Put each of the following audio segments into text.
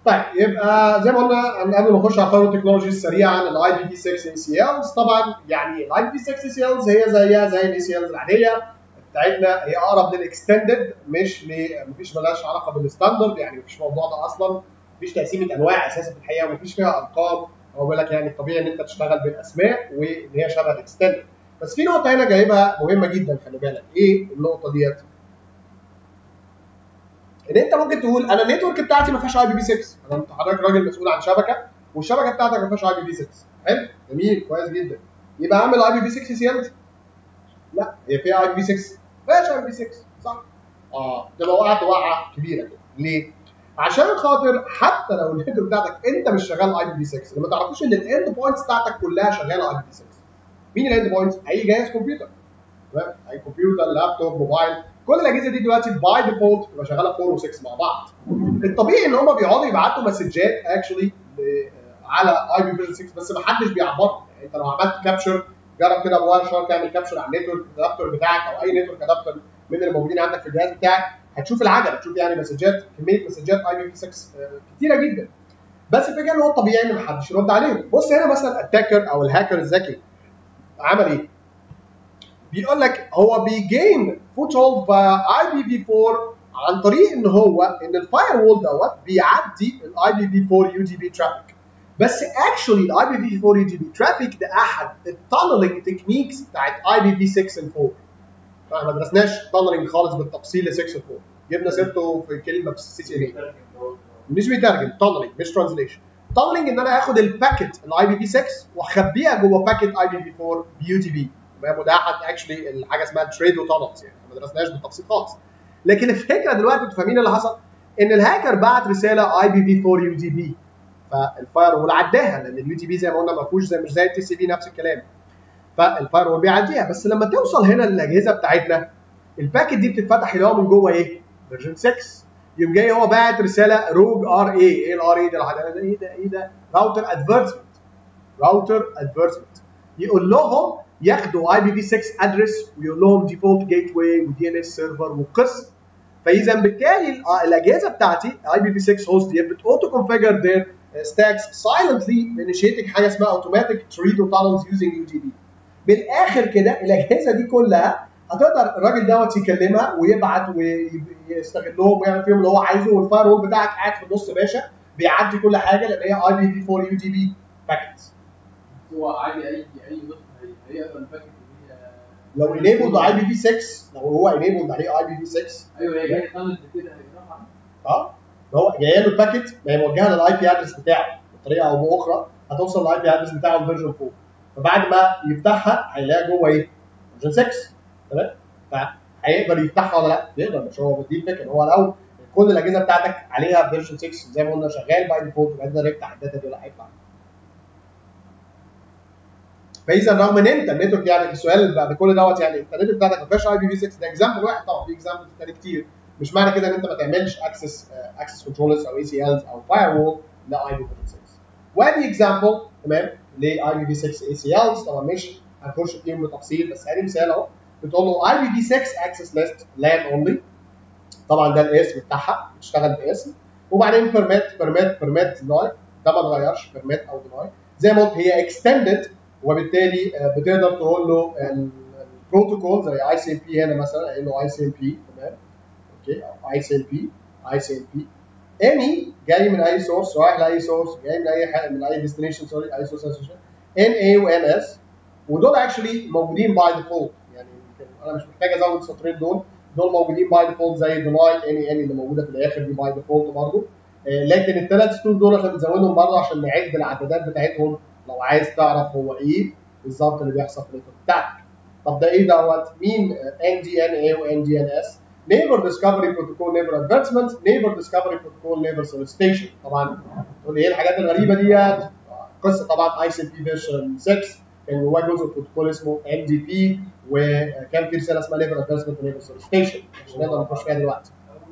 طيب يبقى زي ما قلنا قبل ما نخش على الفاير تكنولوجيز سريعا الاي بي في 6 اي سي الز طبعا يعني الاي بي في 6 اي سي الز هي زيها زي الاي سي الز العاديه بتاعتنا هي اقرب للاكستندد مش ل مفيش مالهاش علاقه بالستاندرد يعني مفيش موضوع ده اصلا مفيش تقسيمه انواع اساسا في الحقيقه ومفيش فيها ارقام هو بيقول لك يعني الطبيعي ان انت تشتغل بالاسماء وان هي شبه الاكستندد بس في نقطه هنا جايبها مهمه جدا خلي بالك ايه النقطه ديت؟ ان انت ممكن تقول انا النتورك بتاعتي ما فيهاش اي بي في 6 انا انت حضرتك راجل مسؤول عن شبكه والشبكه بتاعتك ما فيهاش اي بي في 6 حلو جميل كويس جدا يبقى اعمل اي بي في 6 سي ال لا هي فيها اي بي في 6 ما فيهاش اي بي في 6 صح اه تبقى وقعت وقعه كبيره كده ليه؟ عشان خاطر حتى لو النتورك بتاعتك انت مش شغال اي بي في 6 ما تعرفوش ان الاند بوينتس بتاعتك كلها شغاله اي بي في 6 مين الاند بوينتس؟ اي جهاز كمبيوتر تمام اي كمبيوتر لابتوب موبايل كل الاجهزه دي دلوقتي باي ديفولت بتبقى شغاله 4 و6 مع بعض الطبيعي ان هم بيقعدوا يبعتوا مسجات اكشلي على اي بي في 6 بس ما حدش بيعبرهم يعني انت لو عملت كابشر جرب كده بواير شارك تعمل كابشر على النتورك ادابتر بتاعك او اي نتورك ادابتر من اللي موجودين عندك في الجهاز بتاعك هتشوف العجله تشوف يعني مسجات كميه مسجات اي بي في 6 كتيره جدا بس الفكره ان هو الطبيعي ان ما حدش يرد عليهم بص هنا مثلا التاكر او الهاكر الذكي عمل ايه؟ بيقول لك هو بيجين فوت هولد باي بي في 4 عن طريق ان هو ان الفاير وول دوت بيعدي الاي بي في 4 يو دي بي ترافيك بس اكشولي الاي بي في 4 يو دي بي ترافيك ده احد التانلنج تكنيكس بتاعت اي بي في 6 و 4 احنا ما درسناش تانلنج خالص بالتفصيل ل 6 و 4 جبنا سيرته في كلمه في السي سي مش بيترجم تانلنج مش ترانزليشن تانلنج ان انا اخد الباكيت الاي بي في 6 واخبيها جوه باكيت اي بي في 4 بيو دي بي وده احد اكشلي الحاجه اسمها تريد وتانلز يعني ما درسناش بالتفصيل خالص لكن الفكره دلوقتي انتوا فاهمين اللي حصل ان الهاكر بعت رساله اي بي في 4 يو دي بي فالفاير وول عداها لان اليو دي بي زي ما قلنا ما فيهوش زي مش زي التي سي بي نفس الكلام فالفاير وول بيعديها بس لما توصل هنا للاجهزه بتاعتنا الباكت دي بتتفتح اللي هو من جوه ايه؟ فيرجن 6 يوم جاي هو باعت رساله روج ار اي ايه الار اي ده ايه ده ايه ده راوتر ادفيرتمنت راوتر ادفيرتمنت يقول لهم ياخدوا اي بي في 6 ادرس ويقول لهم ديفولت جيت واي ودي ان اس سيرفر وقصه فاذا بالتالي الاجهزه بتاعتي اي بي في 6 هوست دي بتوتو كونفيجر ذير ستاكس سايلنتلي انيشيتنج حاجه اسمها اوتوماتيك تريد وتالنز يوزنج يو جي بي بالاخر كده الاجهزه دي كلها هتقدر الراجل دوت يكلمها ويبعت ويستغلهم ويعمل فيهم اللي هو عايزه والفاير وول بتاعك قاعد في النص باشا بيعدي كل حاجه لان هي اي بي في 4 يو جي بي باكيتس هو عادي اي اي نسخه هيقدر الباكت لو انيبلد اي بي في 6 لو هو انيبلد عليه اي بي في 6 ايوه هي جايه تنزل كده هيقراها اه هو جايه له الباكيت ما هي موجهه للاي بي ادرس بتاعه بطريقه او باخرى هتوصل للاي بي ادرس بتاعه الفيرجن 4 فبعد ما يفتحها هيلاقي جوه ايه؟ فيرجن 6 تمام؟ فهيقدر يفتحها ولا لا؟ يقدر مش هو دي الفكره هو لو كل الاجهزه بتاعتك عليها فيرجن 6 زي ما قلنا شغال باي ديفولت يقدر يفتح الداتا دي ولا هيطلع فاذا رغم ان انت النتورك يعني السؤال بعد كل دوت يعني انت النتورك بتاعتك ما فيهاش اي بي في 6 ده اكزامبل واحد طبعا في اكزامبل تاني كتير مش معنى كده ان انت ما تعملش اكسس اكسس كنترولرز او اي سي الز او فاير وول لاي بي في 6 وادي اكزامبل تمام لاي بي في 6 اي سي الز طبعا مش هنخش فيهم بتفصيل بس ادي مثال اهو بتقول له اي بي في 6 اكسس ليست لان اونلي طبعا ده الاسم بتاعها بتشتغل باسم وبعدين بيرميت بيرميت بيرميت ديناي ده ما اتغيرش بيرميت او ديناي زي ما قلت هي اكستندد وبالتالي بتقدر تقول له البروتوكول زي اي سي ام بي هنا مثلا قايل له اي سي ام بي تمام اوكي او اي سي ام بي اي سي ام بي اني جاي من اي سورس رايح لاي سورس جاي من اي حاجه من اي ديستنيشن سوري اي سورس ان اي وان اس ودول اكشلي موجودين باي ديفولت يعني انا مش محتاج ازود السطرين دول دول موجودين باي ديفولت زي ديناي اني اني اللي موجوده في الاخر دي باي ديفولت برضه لكن الثلاث سطور دول عشان نزودهم برضه عشان نعد العدادات بتاعتهم لو عايز تعرف هو ايه بالظبط اللي بيحصل في النتورك بتاعك طب ده ايه دوت مين ان دي ان اي وان دي ان اس نيبر ديسكفري بروتوكول نيبر ادفانسمنت نيبر ديسكفري بروتوكول نيبر سوليستيشن طبعا تقول لي ايه الحاجات الغريبه ديت قصه طبعا اي سي بي فيرجن 6 كان جواه جزء بروتوكول اسمه ام دي بي وكان في رساله اسمها نيبر ادفانسمنت ونيبر سوليستيشن مش نقدر نخش فيها دلوقتي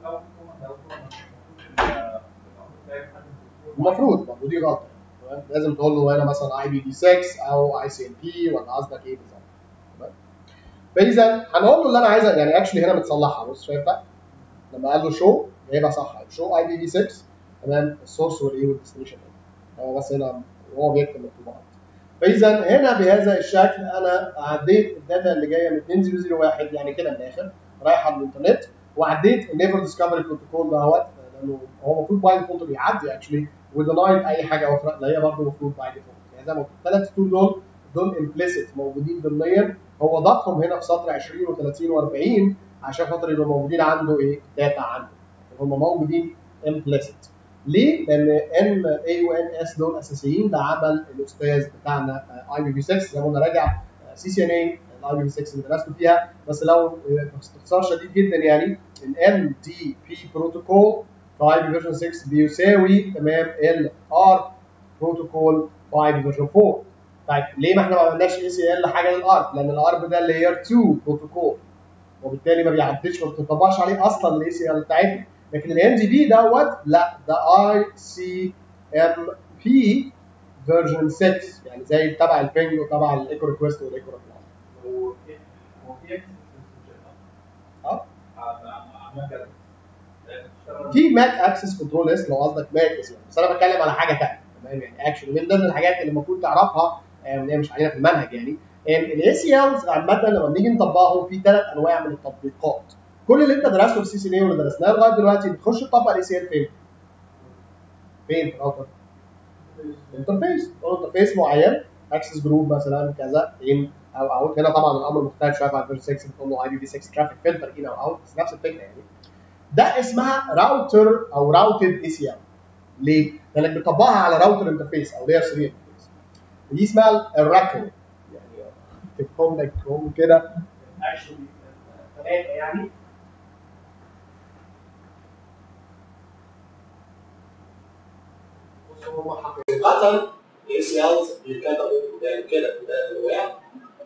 المفروض برضه دي غلطه لازم تقول له هنا مثلا اي بي في 6 او اي سي ام بي ولا قصدك ايه بالظبط تمام فاذا هنقول له اللي انا عايزه يعني اكشلي هنا متصلحه بص شايف بقى لما قال له شو جايبها صح شو اي بي في 6 تمام السورس والايه والديستنيشن هو بس هنا وهو بيكتب مكتوب فاذا هنا بهذا الشكل انا عديت الداتا اللي جايه من 2001 يعني كده من الاخر رايحه على الانترنت وعديت النيفر ديسكفري بروتوكول دوت لانه هو المفروض باي ديفولت بيعدي اكشلي ودينايد اي حاجه اخرى اللي هي برضه المفروض باي ديفولت يعني زي ما قلت الثلاث تول دول دول امبليسيت موجودين ضمنيا هو ضافهم هنا في سطر 20 و30 و40 عشان خاطر يبقوا موجودين عنده ايه داتا عنده هم موجودين امبليسيت ليه؟ لان ان اي وان اس دول اساسيين ده عمل الاستاذ بتاعنا اي بي في 6 زي ما قلنا راجع سي سي ان اي الاي بي في 6 اللي درسته فيها بس لو باختصار شديد جدا يعني الام دي بي بروتوكول في اي بي فيرجن 6 بيساوي تمام الار بروتوكول في اي بي فيرجن 4 طيب ليه ما احنا ما عملناش اي سي ال حاجه للارب؟ لان الارب ده لاير 2 بروتوكول وبالتالي ما بيعديش ما بتطبقش عليه اصلا الاي سي ال بتاعتنا لكن الام دي بي دوت لا ده اي سي ام بي فيرجن 6 يعني زي تبع البينج وتبع الايكو ريكوست والايكو ريبلاي هو في هو في اكسس اه عمال كده تشتغل في ماك اكسس كنترول ليست لو قصدك ماك بس يعني بس انا بتكلم على حاجه ثانيه تمام يعني اكشن من ضمن الحاجات اللي المفروض تعرفها آه، اللي هي مش علينا في المنهج يعني الاي سي الز عامه لما بنيجي نطبقهم في ثلاث انواع من التطبيقات كل اللي انت درسته في سي سي واللي درسناه لغايه دلوقتي بتخش تطبق الاي سي ال فين؟ فين في الراوتر؟ انترفيس تقول انترفيس معين اكسس جروب مثلا كذا ان او اوت هنا طبعا الامر مختلف شويه عن فيرجن 6 بتقول له اي بي في 6 ترافيك فلتر ان او اوت بس نفس الفكره يعني ده اسمها راوتر او راوتد اي سي ال ليه؟ لانك بتطبقها على راوتر انترفيس او لاير 3 انترفيس دي اسمها الراكو يعني تكتب لك هم كده اكشلي ثلاثه يعني بص هم حقيقه الاي سي الز بيتكتبوا ده كده ده الانواع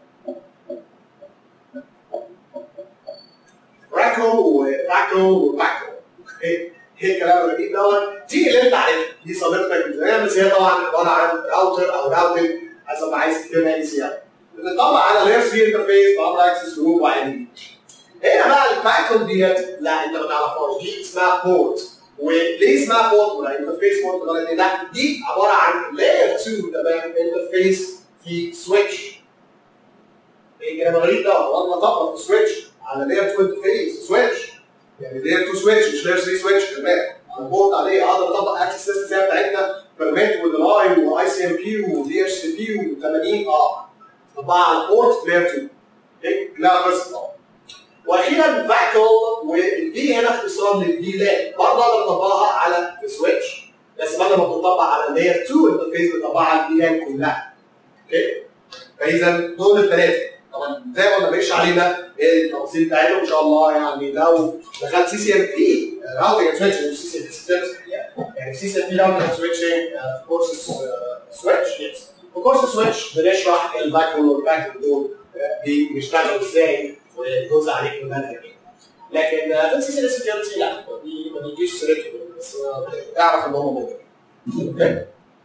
راكو وراكو وراكو ايه ايه الكلام الغريب دوت دي اللي انت عارفها دي صديقتك من زمان بس هي طبعا عباره عن راوتر او راوتنج حسب ما عايز تكتبها اي سي ال بتطبق على لاير 3 انترفيس بامر اكسس جروب وعين هنا بقى الباكل ديت لا انت ما تعرفهاش دي اسمها بورت وليه اسمها بورت ولا انترفيس بورت ولا لا دي عباره عن لاير 2 تمام انترفيس في سويتش ايه الكلام الغريب ده والله طبق في سويتش على لاير 2 انترفيس سويتش يعني لاير 2 سويتش مش لاير 3 سويتش كمان بورت عليه اقدر اطبق اكسس سيستم زي بتاعتنا بيرميت ودراي واي سي ام بي ودي اتش سي بي و80 اه طبقها على بورت لاير 2 اوكي لا بس طبعا واخيرا فاكل والفي هنا اختصار للفي لان برضه اقدر اطبقها على سويتش بس بدل ما بتطبق على لاير 2 انترفيس بتطبقها على الفي لان كلها اوكي فاذا دول الثلاثه طبعا زي ما قلنا مش علينا التفاصيل بتاعتهم ان شاء الله يعني لو دخلت سي سي ام بي راوتنج سويتشنج مش سي سي ام بي يعني في سي سي ام بي راوتنج سويتشنج كورس سويتش يس في كورس سويتش بنشرح الباك والباك دول دي بيشتغلوا ازاي وجزء عليك من المنهج لكن في السي سي سكيورتي لا دي ما بيجيش سيرتهم بس اعرف ان هم موجودين اوكي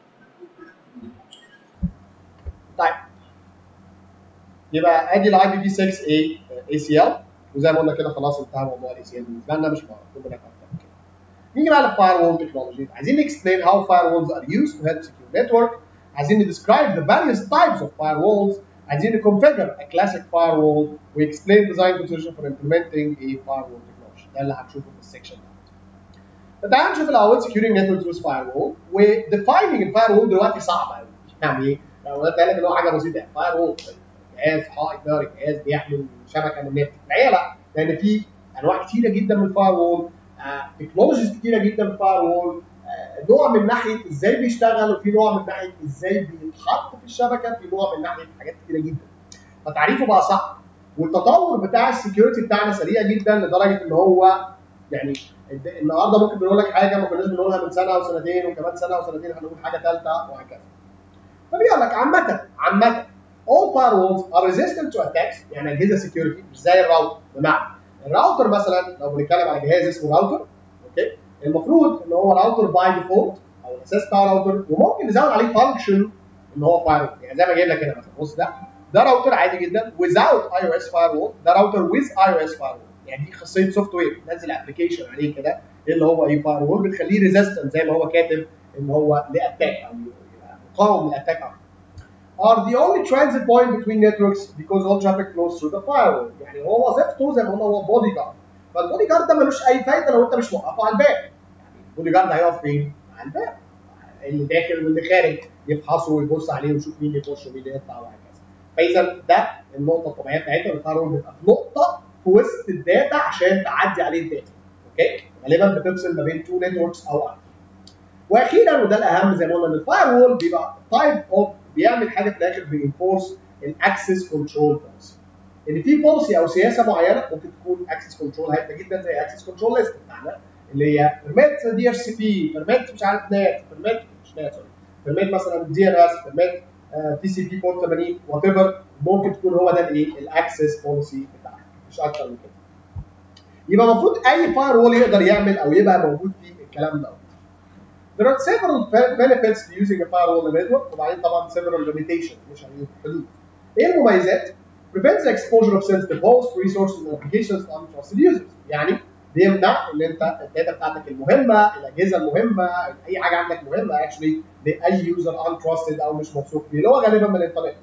طيب يبقى ادي الاي بي في 6 اي اي سي ال وزي ما قلنا كده خلاص انتهى موضوع الاي سي ال بالنسبه لنا مش مطلوب منك اكتر من كده. نيجي بقى للفاير وول تكنولوجي عايزين نكسبلين هاو فاير وولز ار used to help secure network عايزين ندescribe the various types of firewalls عايزين نconfigure a classic firewall we explain design consideration for implementing a firewall technology ده اللي هنشوفه في السكشن ده تعال نشوف الاول securing networks with firewall وdefining الفاير دلوقتي صعب قوي يعني ايه؟ لو قلت لك ان هو حاجه بسيطه يعني فاير وول جهاز حائط ناري جهاز بيحمل شبكه من النت الحقيقه لا لان في انواع كتيره جدا من الفاير وول تكنولوجيز كتيره جدا في الفاير وول نوع من ناحيه ازاي بيشتغل وفي نوع من ناحيه ازاي بيتحط في الشبكه في نوع من ناحيه حاجات كتيره جدا فتعريفه بقى صعب والتطور بتاع السكيورتي بتاعنا سريع جدا لدرجه ان هو يعني الد- النهارده ممكن بنقول لك حاجه ما كناش بنقولها من سنه وسنتين وكمان سنه وسنتين هنقول حاجه ثالثه وهكذا. فبيقول لك عامه عامه all firewalls are resistant to attacks يعني اجهزه سكيورتي مش زي الراوتر بمعنى الراوتر مثلا لو بنتكلم على جهاز اسمه راوتر اوكي المفروض ان هو راوتر باي ديفولت او الاساس بتاع راوتر وممكن نزود عليه فانكشن ان هو فاير يعني زي ما جايب لك هنا مثلا بص ده ده راوتر عادي جدا without اي او اس فاير وول ده راوتر with اي او اس فاير وول يعني دي خاصيه سوفت وير نزل ابلكيشن عليه كده ايه اللي هو ايه فاير وول بتخليه ريزيستنت زي ما هو كاتب ان هو لاتاك او يبقى مقاوم للاتاك اكتر are the only transit point between networks because all traffic flows through the firewall يعني هو وظيفته زي ما قلنا هو بودي جارد فالبودي جارد ده ملوش اي فايده لو انت مش موقفه على الباب يعني البودي جارد هيقف فين؟ على الباب اللي داخل واللي خارج يفحصه ويبص عليه ويشوف مين اللي يخش ومين اللي يطلع وهكذا فاذا ده النقطه الطبيعيه بتاعتها الفاير بيبقى في نقطه في وسط الداتا عشان تعدي عليه الداتا اوكي غالبا بتفصل ما بين تو نتوركس او اكتر واخيرا وده الاهم زي ما قلنا ان الفاير وول بيبقى تايب اوف بيعمل حاجه في الاخر بينفورس الاكسس كنترول بوليسي ان في بوليسي او سياسه معينه ممكن تكون اكسس كنترول هايفه جدا زي اكسس كنترول ليست بتاعنا اللي هي بيرميت دي اتش سي بي بيرميت مش عارف نات بيرميت مش نات سوري بيرميت مثلا دي ان اس بيرميت تي سي بي بورت 80 وات ايفر ممكن تكون هو ده الايه الاكسس بوليسي بتاعك مش اكتر من كده يبقى المفروض اي فاير وول يقدر يعمل او يبقى موجود فيه الكلام ده There are several benefits to using a firewall network وبعدين طبعا several limitations مش هنقول حدود. ايه المميزات؟ prevents the exposure of sensitive hosts, resources and applications to untrusted users. يعني بيمنع ان انت الداتا بتاعتك المهمه، الاجهزه المهمه، اي حاجه عندك مهمه actually لاي يوزر untrusted او مش موثوق فيه اللي هو غالبا من الانترنت.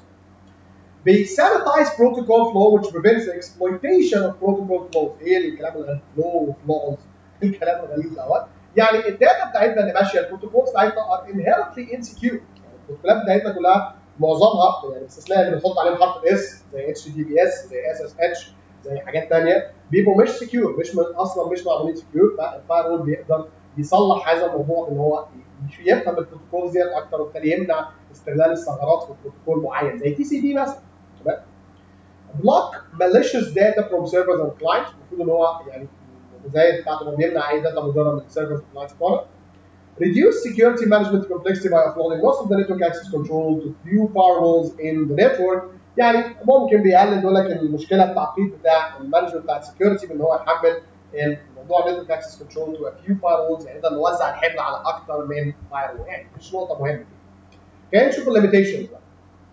بيسانيتايز protocol flow which prevents the exploitation of protocol flows. ايه الكلام الغريب؟ flow flows الكلام الغريب دوت. يعني الداتا بتاعتنا اللي ماشيه البروتوكولز بتاعتنا ار inherently insecure يعني البروتوكولات بتاعتنا كلها معظمها يعني باستثناء اللي بنحط عليهم حرف الاس زي اتش دي بي اس زي اس اس اتش زي حاجات ثانيه بيبقوا مش سكيور مش من اصلا مش معمولين سكيور فالفاير وول بيقدر يصلح هذا الموضوع ان هو يفهم البروتوكول ديت اكتر وبالتالي يمنع استغلال الثغرات في بروتوكول معين زي تي سي بي مثلا تمام بلوك malicious data from servers and clients المفروض ان هو يعني المزايد بتاعته انه بيمنع اي داتا مضره من السيرفرز والكلاينتس بتوعنا Reduce security management complexity by offloading most of the network access control to few firewalls in the network يعني ممكن بيقلل يقول لك المشكله التعقيد بتاع المانجمنت بتاع السكيورتي بان هو يحمل الموضوع النتورك اكسس كنترول تو فيو firewalls يعني نقدر نوزع الحمل على اكثر من firewall يعني مش نقطه مهمه كان نشوف الليميتيشنز بقى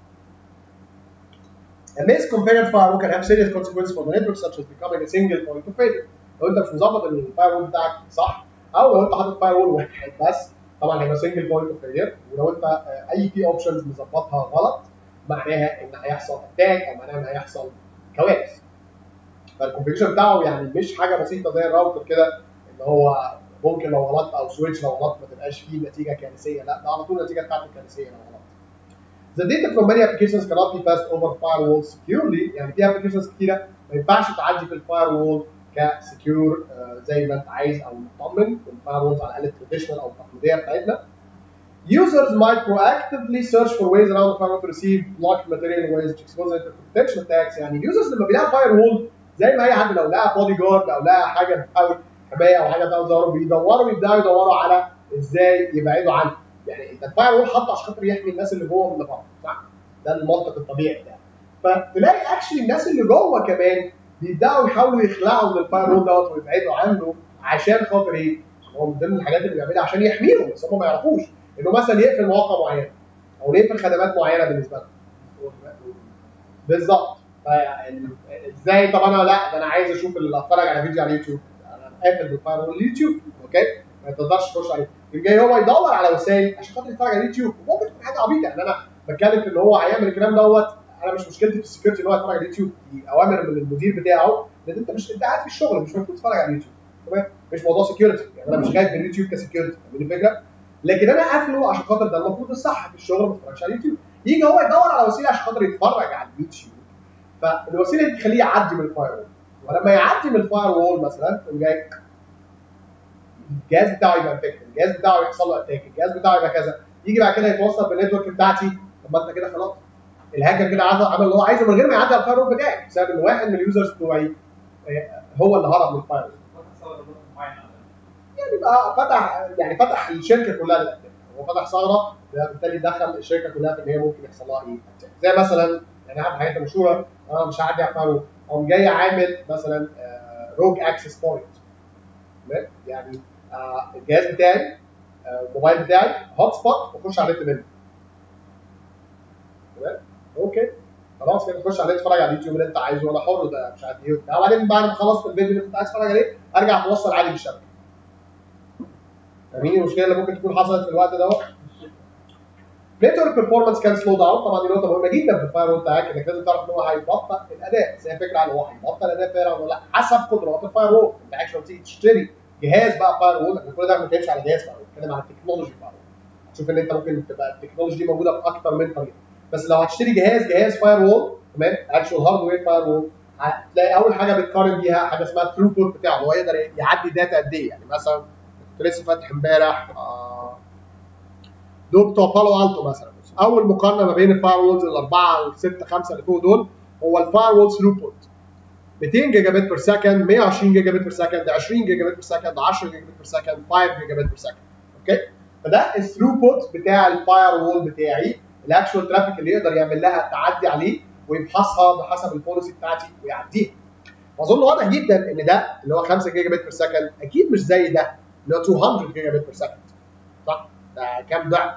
A misconfigured firewall can have serious consequences for the network such as becoming a single point of failure. لو انت مش مظبط الفاير وول بتاعك صح او لو انت حاطط فاير وول واحد بس طبعا هيبقى سنجل بوينت اوف فيلير ولو انت اي في اوبشنز مظبطها غلط معناها ان هيحصل اتاك او معناها ان هيحصل كوارث فالكونفيجريشن بتاعه يعني مش حاجه بسيطه زي الراوتر كده ان هو ممكن لو غلطت او سويتش لو غلطت ما تبقاش فيه نتيجه كارثيه لا ده على طول النتيجه بتاعته كارثيه لو غلطت The data from many applications cannot be passed over firewalls securely يعني في ابلكيشنز كتيره ما ينفعش تعدي في الفاير وول كسكيور زي ما انت عايز او مطمن الفاير وولز على الاقل التراديشنال او التقليديه بتاعتنا Users might proactively search for ways around the firewall to receive blocked material in ways which expose it to potential attacks يعني اليوزرز لما بيلاقي فاير وول زي ما اي حد لو لقى بودي جارد او لقى حاجه بتحاول حمايه او حاجه بتحاول تظهره بيدوروا يبداوا يدوروا على ازاي يبعدوا عنه يعني انت الفاير وول حاطه عشان خاطر يحمي الناس اللي جوه من اللي بره صح؟ ده المنطق الطبيعي بتاعه فتلاقي اكشلي الناس اللي جوه كمان بيبداوا يحاولوا يخلعوا من الفاير وول دوت ويبعدوا عنه عشان خاطر ايه؟ هو من ضمن الحاجات اللي بيعملها عشان يحميهم بس هم ما يعرفوش انه مثلا يقفل مواقع معينه او يقفل خدمات معينه بالنسبه لهم بالظبط ازاي طب انا لا ده انا عايز اشوف اللي اتفرج على فيديو على اليوتيوب انا قافل بالفاير وول اليوتيوب اوكي ما تقدرش تخش عليه جاي هو يدور على وسائل عشان خاطر يتفرج على اليوتيوب وممكن تكون حاجه عبيطه يعني انا بتكلم في ان هو هيعمل الكلام دوت انا مش مشكلتي في السكيورتي ان هو يتفرج على اليوتيوب دي اوامر من المدير بتاعه لان انت مش انت قاعد في الشغل مش المفروض تتفرج على اليوتيوب تمام مش موضوع سكيورتي يعني انا مش خايف من اليوتيوب كسكيورتي فاهمين الفكره لكن انا قافله عشان خاطر ده المفروض الصح في الشغل ما تتفرجش على اليوتيوب يجي هو يدور على وسيله عشان خاطر يتفرج على اليوتيوب فالوسيله دي تخليه يعدي من الفاير وول ولما يعدي من الفاير وول مثلا تقوم جاي الجهاز بتاعه يبقى انفكت الجهاز بتاعه يحصل له اتاك الجهاز بتاعه يبقى كذا يجي بعد كده يتوصل بالنتورك بتاعتي طب ما انت كده خلاص الهاكر كده عمل عمل اللي هو عايزه من غير ما يعدي على الفاير وول بتاعي بسبب ان واحد من اليوزرز بتوعي هو اللي هرب من الفاير وول يعني بقى فتح يعني فتح الشركه كلها للاتاك هو فتح ثغره بالتالي دخل الشركه كلها في ان هي ممكن يحصل لها ايه اتاك زي مثلا يعني احد الحاجات المشهوره انا مش هعدي على الفاير وول اقوم جاي عامل مثلا روج اكسس بوينت يعني آه الجهاز بتاعي آه الموبايل بتاعي هوت سبوت واخش على النت منه تمام اوكي خلاص كده تخش عليه تتفرج على اليوتيوب اللي انت عايزه وانا حر ده مش عارف ايه وبتاع وبعدين بعد ما خلصت الفيديو اللي انت عايز تتفرج عليه ارجع توصل عادي بالشبكه فاهمين المشكله اللي ممكن تكون حصلت في الوقت دوت نتورك بيرفورمانس كان سلو داون طبعا دي نقطه مهمه جدا في الفاير وول بتاعك انك لازم تعرف ان هو هيبطئ الاداء بس هي فكره عن هو هيبطئ الاداء فعلا ولا لا حسب قدرات الفاير وول انت اكشن تيجي تشتري جهاز بقى فاير وول احنا كل ده ما بنتكلمش على جهاز فاير وول بنتكلم على التكنولوجي فاير وول تشوف ان انت ممكن تبقى التكنولوجي دي موجوده في اكتر من طريقه بس لو هتشتري جهاز جهاز فاير وول تمام اكشوال هاردوير فاير وول هتلاقي اول حاجه بتقارن بيها حاجه اسمها الثروبوت بتاعه هو يقدر يعدي داتا قد ايه يعني مثلا كنت لسه فاتح امبارح آه، دول بتوع بالو التو مثلا اول مقارنه ما بين الفاير وولز الاربعه والسته خمسه اللي فوق دول هو الفاير وول ثروبوت 200 جيجا بت بير سكند 120 جيجا بت بير سكند 20 جيجا بت بير سكند 10 جيجا بت بير سكند 5 جيجا بت بير سكند اوكي فده الثروبوت بتاع الفاير وول بتاعي الاكشوال ترافيك اللي يقدر يعمل لها تعدي عليه ويفحصها بحسب البوليسي بتاعتي ويعديها واظن واضح جدا ان ده اللي هو 5 جيجا بت بير سكند اكيد مش زي ده اللي هو 200 جيجا بت بير سكند صح؟ ده كام ضعف؟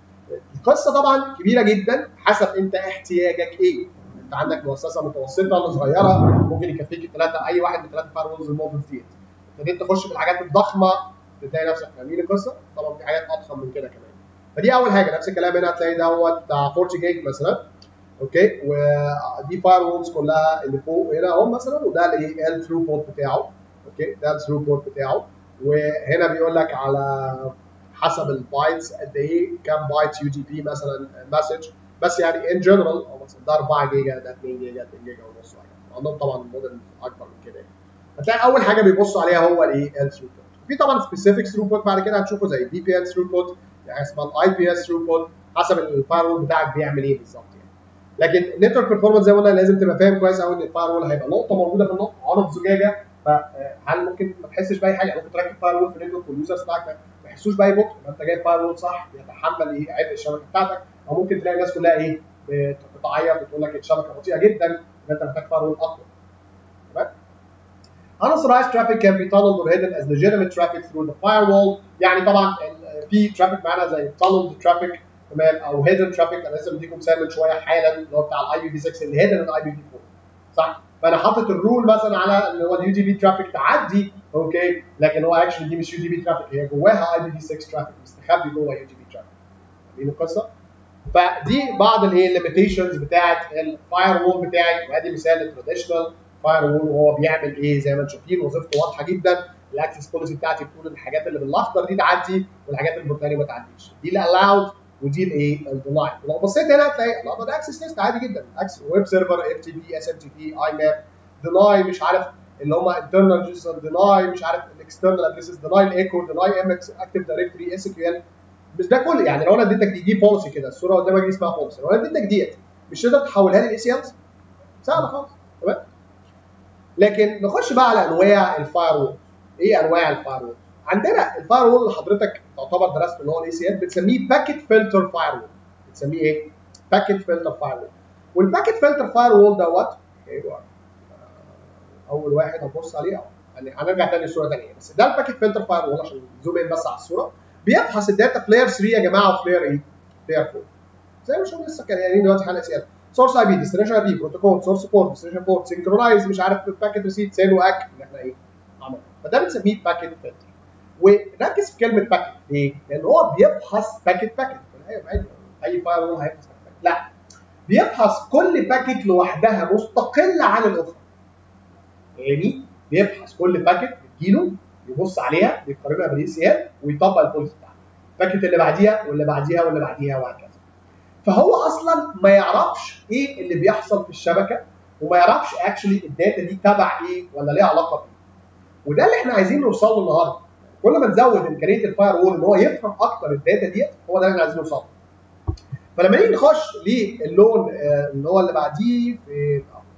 القصه طبعا كبيره جدا حسب انت احتياجك ايه انت عندك مؤسسه متوسطه ولا صغيره ممكن يكفيك الثلاثه اي واحد من الثلاثه فاير وولز الموديل ديت ابتديت تخش في الحاجات الضخمه تلاقي نفسك فاهمين القصه طبعا في حاجات اضخم من كده كمان فدي اول حاجه نفس الكلام هنا هتلاقي دوت بتاع 40 جيج مثلا اوكي ودي فاير وولز كلها اللي فوق هنا اهو مثلا وده اللي ال ثروبوت بتاعه اوكي ده الثروبوت بتاعه وهنا بيقول لك على حسب البايتس قد ايه كام بايت يو دي بي مثلا مسج بس يعني ان جنرال او مثلا ده 4 جيجا ده 2 جيجا 2 جيجا ونص عندهم طبعا موديل اكبر من كده يعني هتلاقي اول حاجه بيبصوا عليها هو الايه الثروبوت في طبعا سبيسيفيك ثروبوت بعد كده هنشوفه زي بي بي ان ثروبوت يعني اسمها الاي بي اس ثروبوت حسب الفاير وول بتاعك بيعمل ايه بالظبط يعني لكن النتورك بيرفورمانس زي ما قلنا لازم تبقى فاهم كويس قوي ان الفاير وول هيبقى نقطه موجوده في النقطه عنق زجاجه فهل ممكن ما تحسش باي حاجه ممكن تركب فاير وول في النتورك واليوزرز بتاعك ما يحسوش باي بطء ما انت جايب فاير وول صح يتحمل ايه عبء الشبكه بتاعتك او ممكن تلاقي الناس كلها ايه بتعيط وتقول لك الشبكه بطيئه جدا انت محتاج فاير وول اقوى تمام unauthorized traffic can be tunneled or hidden as legitimate traffic through the firewall يعني طبعا في ترافيك معانا زي tunneled traffic تمام او hidden traffic انا لسه مديكم مثال من شويه حالا اللي هو بتاع الاي بي في 6 اللي hidden الاي بي في 4 صح فانا حاطط الرول مثلا على اللي هو اليو دي بي ترافيك تعدي اوكي لكن هو اكشلي دي مش يو دي بي ترافيك هي جواها اي بي في 6 ترافيك مستخبي جوه يو دي بي ترافيك فاهمين القصه؟ فدي بعض الايه الليميتيشنز بتاعت الفاير وول بتاعي وادي مثال التراديشنال فاير وول وهو بيعمل ايه زي ما انتم شايفين وظيفته واضحه جدا الاكسس بوليسي بتاعتي بتقول الحاجات اللي بالاخضر دي تعدي والحاجات اللي بالبرتقالي ما تعديش دي الالاود ودي الايه الديناي لو بصيت هنا هتلاقي لا ده اكسس ليست عادي جدا اكسس ويب سيرفر اف تي بي اس ام تي بي اي ماب ديناي مش عارف اللي هم internal جيسون ديناي مش عارف الاكسترنال ادريسز ديناي الايكو ديناي ام اكس اكتف دايركتوري اس كيو ال بس ده كله يعني لو انا اديتك دي دي بوليسي كده الصوره قدامك دي اسمها بوليسي لو انا اديتك ديت مش تقدر تحولها لي الاي سي الز سهله خالص تمام لكن نخش بقى على انواع الفاير وول ايه انواع الفاير وول عندنا الفاير وول اللي حضرتك تعتبر درست اللي هو الاي سي ال بتسميه باكيت فلتر فاير وول بتسميه ايه باكيت فلتر فاير وول والباكيت فلتر فاير وول دوت ايوه اول واحد هبص عليه اهو يعني هنرجع تاني لصوره ثانيه بس ده الباكيت فلتر فاير وول عشان زوم ان بس على الصوره بيبحث الداتا في لاير 3 يا جماعه وفي لاير ايه؟ لاير 4 زي ما شفنا لسه كان قايلين دلوقتي حلقه سيادة سورس اي بي ديستنيشن اي بي بروتوكول سورس بورت ديستنيشن بورت سينكرونايز مش عارف باكيت ريسيت سيل واك اللي احنا ايه عملنا فده بنسميه باكيت فلتر وركز في كلمه باكيت ليه؟ لان هو بيبحث باكيت باكيت اي فاير وول هيبحث باكيت لا بيبحث كل باكيت لوحدها مستقله عن الاخرى يعني بيبحث كل باكيت بتجيله يبص عليها بيقارنها بالاي سي ال ويطبق البوليسي بتاعها الباكيت اللي بعديها واللي بعديها واللي بعديها وهكذا فهو اصلا ما يعرفش ايه اللي بيحصل في الشبكه وما يعرفش اكشلي الداتا دي تبع ايه ولا ليها علاقه بايه وده اللي احنا عايزين نوصل له النهارده كل ما نزود امكانيه الفاير وول ان هو يفهم اكتر الداتا ديت هو ده اللي احنا عايزين نوصل له فلما نيجي نخش للون اللي هو اللي بعديه في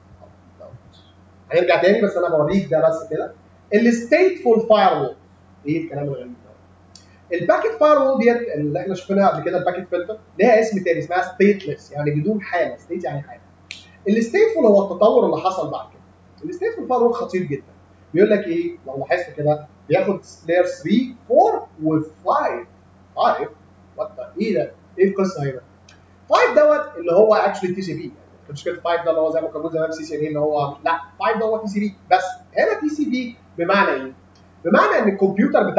هنرجع تاني بس انا بوريك ده بس كده الستيتفول فاير وول ايه الكلام الغريب ده الباكيت فاير وول ديت اللي احنا شفناها قبل كده الباكيت فلتر ليها اسم تاني اسمها ستيتلس يعني بدون حاله ستيت يعني حاله الستيتفول هو التطور اللي حصل بعد كده الستيتفول فاير وول خطير جدا بيقول لك ايه لو لاحظت كده بياخد لاير 3 4 و5 5 وات ايه ده؟ ايه القصه هنا؟ 5 دوت اللي هو اكشلي تي سي بي مشكله 5 ده اللي هو زي ما كنا بنقول زمان سي سي بي اللي هو لا 5 ده هو تي سي بي بس هنا تي سي بي بمعنى ايه؟ بمعنى ان الكمبيوتر بتاعنا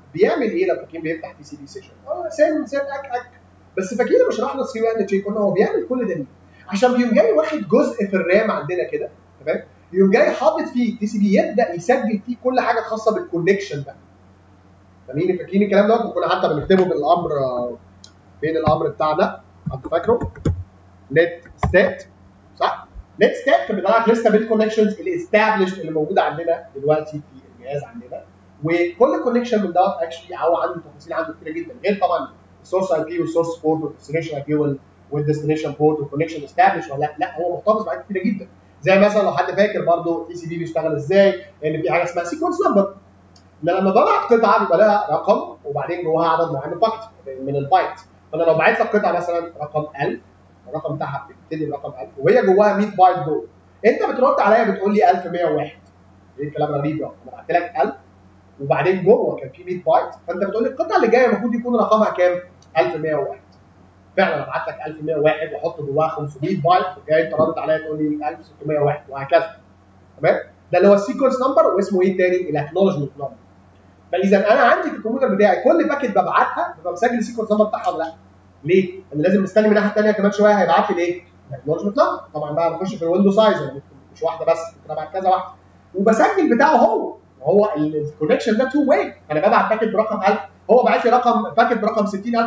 بيعمل ايه لما فاكرين بيفتح تي سي بي سيشن؟ اه سام سام اك اك بس فاكرين لما شرحنا السي ان تشيك قلنا هو بيعمل كل ده ليه؟ عشان بيقوم جاي واخد جزء في الرام عندنا كده تمام؟ يقوم جاي حاطط فيه تي سي بي يبدا يسجل فيه كل حاجه خاصه بالكونكشن ده. فاهمين فاكرين الكلام ده؟ وكنا حتى بنكتبه بالامر آه، فين الامر بتاعنا؟ حد فاكره؟ نت ستات صح؟ نت ستات كان بيطلع لك لسته بالكونكشنز الاستابلش اللي موجوده عندنا دلوقتي في الجهاز عندنا وكل كونكشن من دوت اكشلي هو عنده تفاصيل عنده كتير جدا غير طبعا السورس اي بي والسورس بورت والديستنيشن اي بي والديستنيشن بورت والكونكشن استابلش ولا لا لا هو محتفظ بحاجات كتير جدا زي مثلا لو حد فاكر برضه تي سي بي بيشتغل ازاي ان في حاجه اسمها سيكونس نمبر ان لما ببعت قطعه بيبقى لها رقم وبعدين جواها عدد معين من الباكت من البايت فانا لو بعت لك قطعه مثلا رقم 1000 الرقم بتاعها بتبتدي برقم 1000 وهي جواها 100 بايت جوه انت بترد عليا بتقول لي 1101 ايه الكلام غريب ده انا بعت لك 1000 وبعدين جوه كان في 100 بايت فانت بتقول لي القطعه اللي جايه المفروض يكون رقمها كام 1101 فعلا ابعت لك 1101 واحط جواها 500 بايت وجاي انت ردت عليا تقول لي 1601 وهكذا تمام ده اللي هو السيكونس نمبر واسمه ايه تاني الاكنولجمنت نمبر فاذا انا عندي في الكمبيوتر بتاعي كل باكيت ببعتها ببقى مسجل السيكونس نمبر بتاعها ولا لا ليه؟ انا لازم مستني من الناحيه الثانيه كمان شويه هيبعت لي الايه؟ الاكنولجمنت نمبر طبعا بقى بخش في الويندو سايز مش واحده بس ممكن ابعت كذا واحده وبسجل بتاعه هو هو الكونكشن ده تو واي انا ببعت باكيت برقم 1000 هو بعت لي رقم باكيت برقم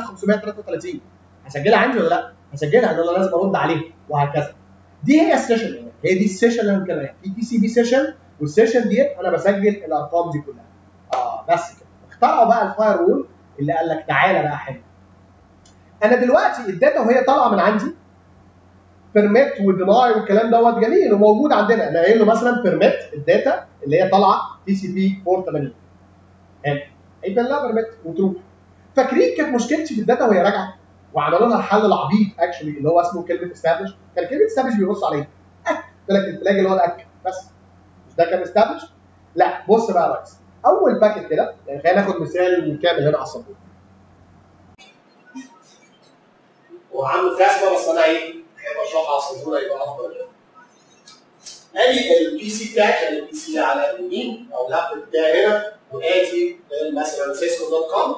60533 هسجلها عندي ولا لا؟ هسجلها ان انا لازم ارد عليه وهكذا دي هي السيشن يعني هي دي السيشن اللي انا بتكلم عليها في تي سي بي سيشن والسيشن ديت انا بسجل الارقام دي كلها اه بس كده اخترعوا بقى الفاير وول اللي قال لك تعالى بقى حلو انا دلوقتي الداتا وهي طالعه من عندي بيرميت وديناي والكلام دوت جميل وموجود عندنا انا قايل له مثلا بيرميت الداتا اللي هي طالعه تي سي بي 480 حلو هيبقى لها بيرميت وتروح فاكرين كانت مشكلتي في الداتا وهي راجعه وعملوا لها الحل العبيط اكشلي اللي هو اسمه كلمه استابلش كان كلمه استابلش بيبص عليه اك قلت لك الفلاج اللي هو الاك بس مش ده كان استابلش لا بص بقى يا ريس اول باكت كده يعني خلينا ناخد مثال كامل هنا على السبورت وعامل رسمه بس انا ايه بشرحها على السبوره يبقى افضل ادي البي سي بتاعي يعني البي سي على اليمين او اللابتوب بتاعي هنا وادي مثلا سيسكو دوت كوم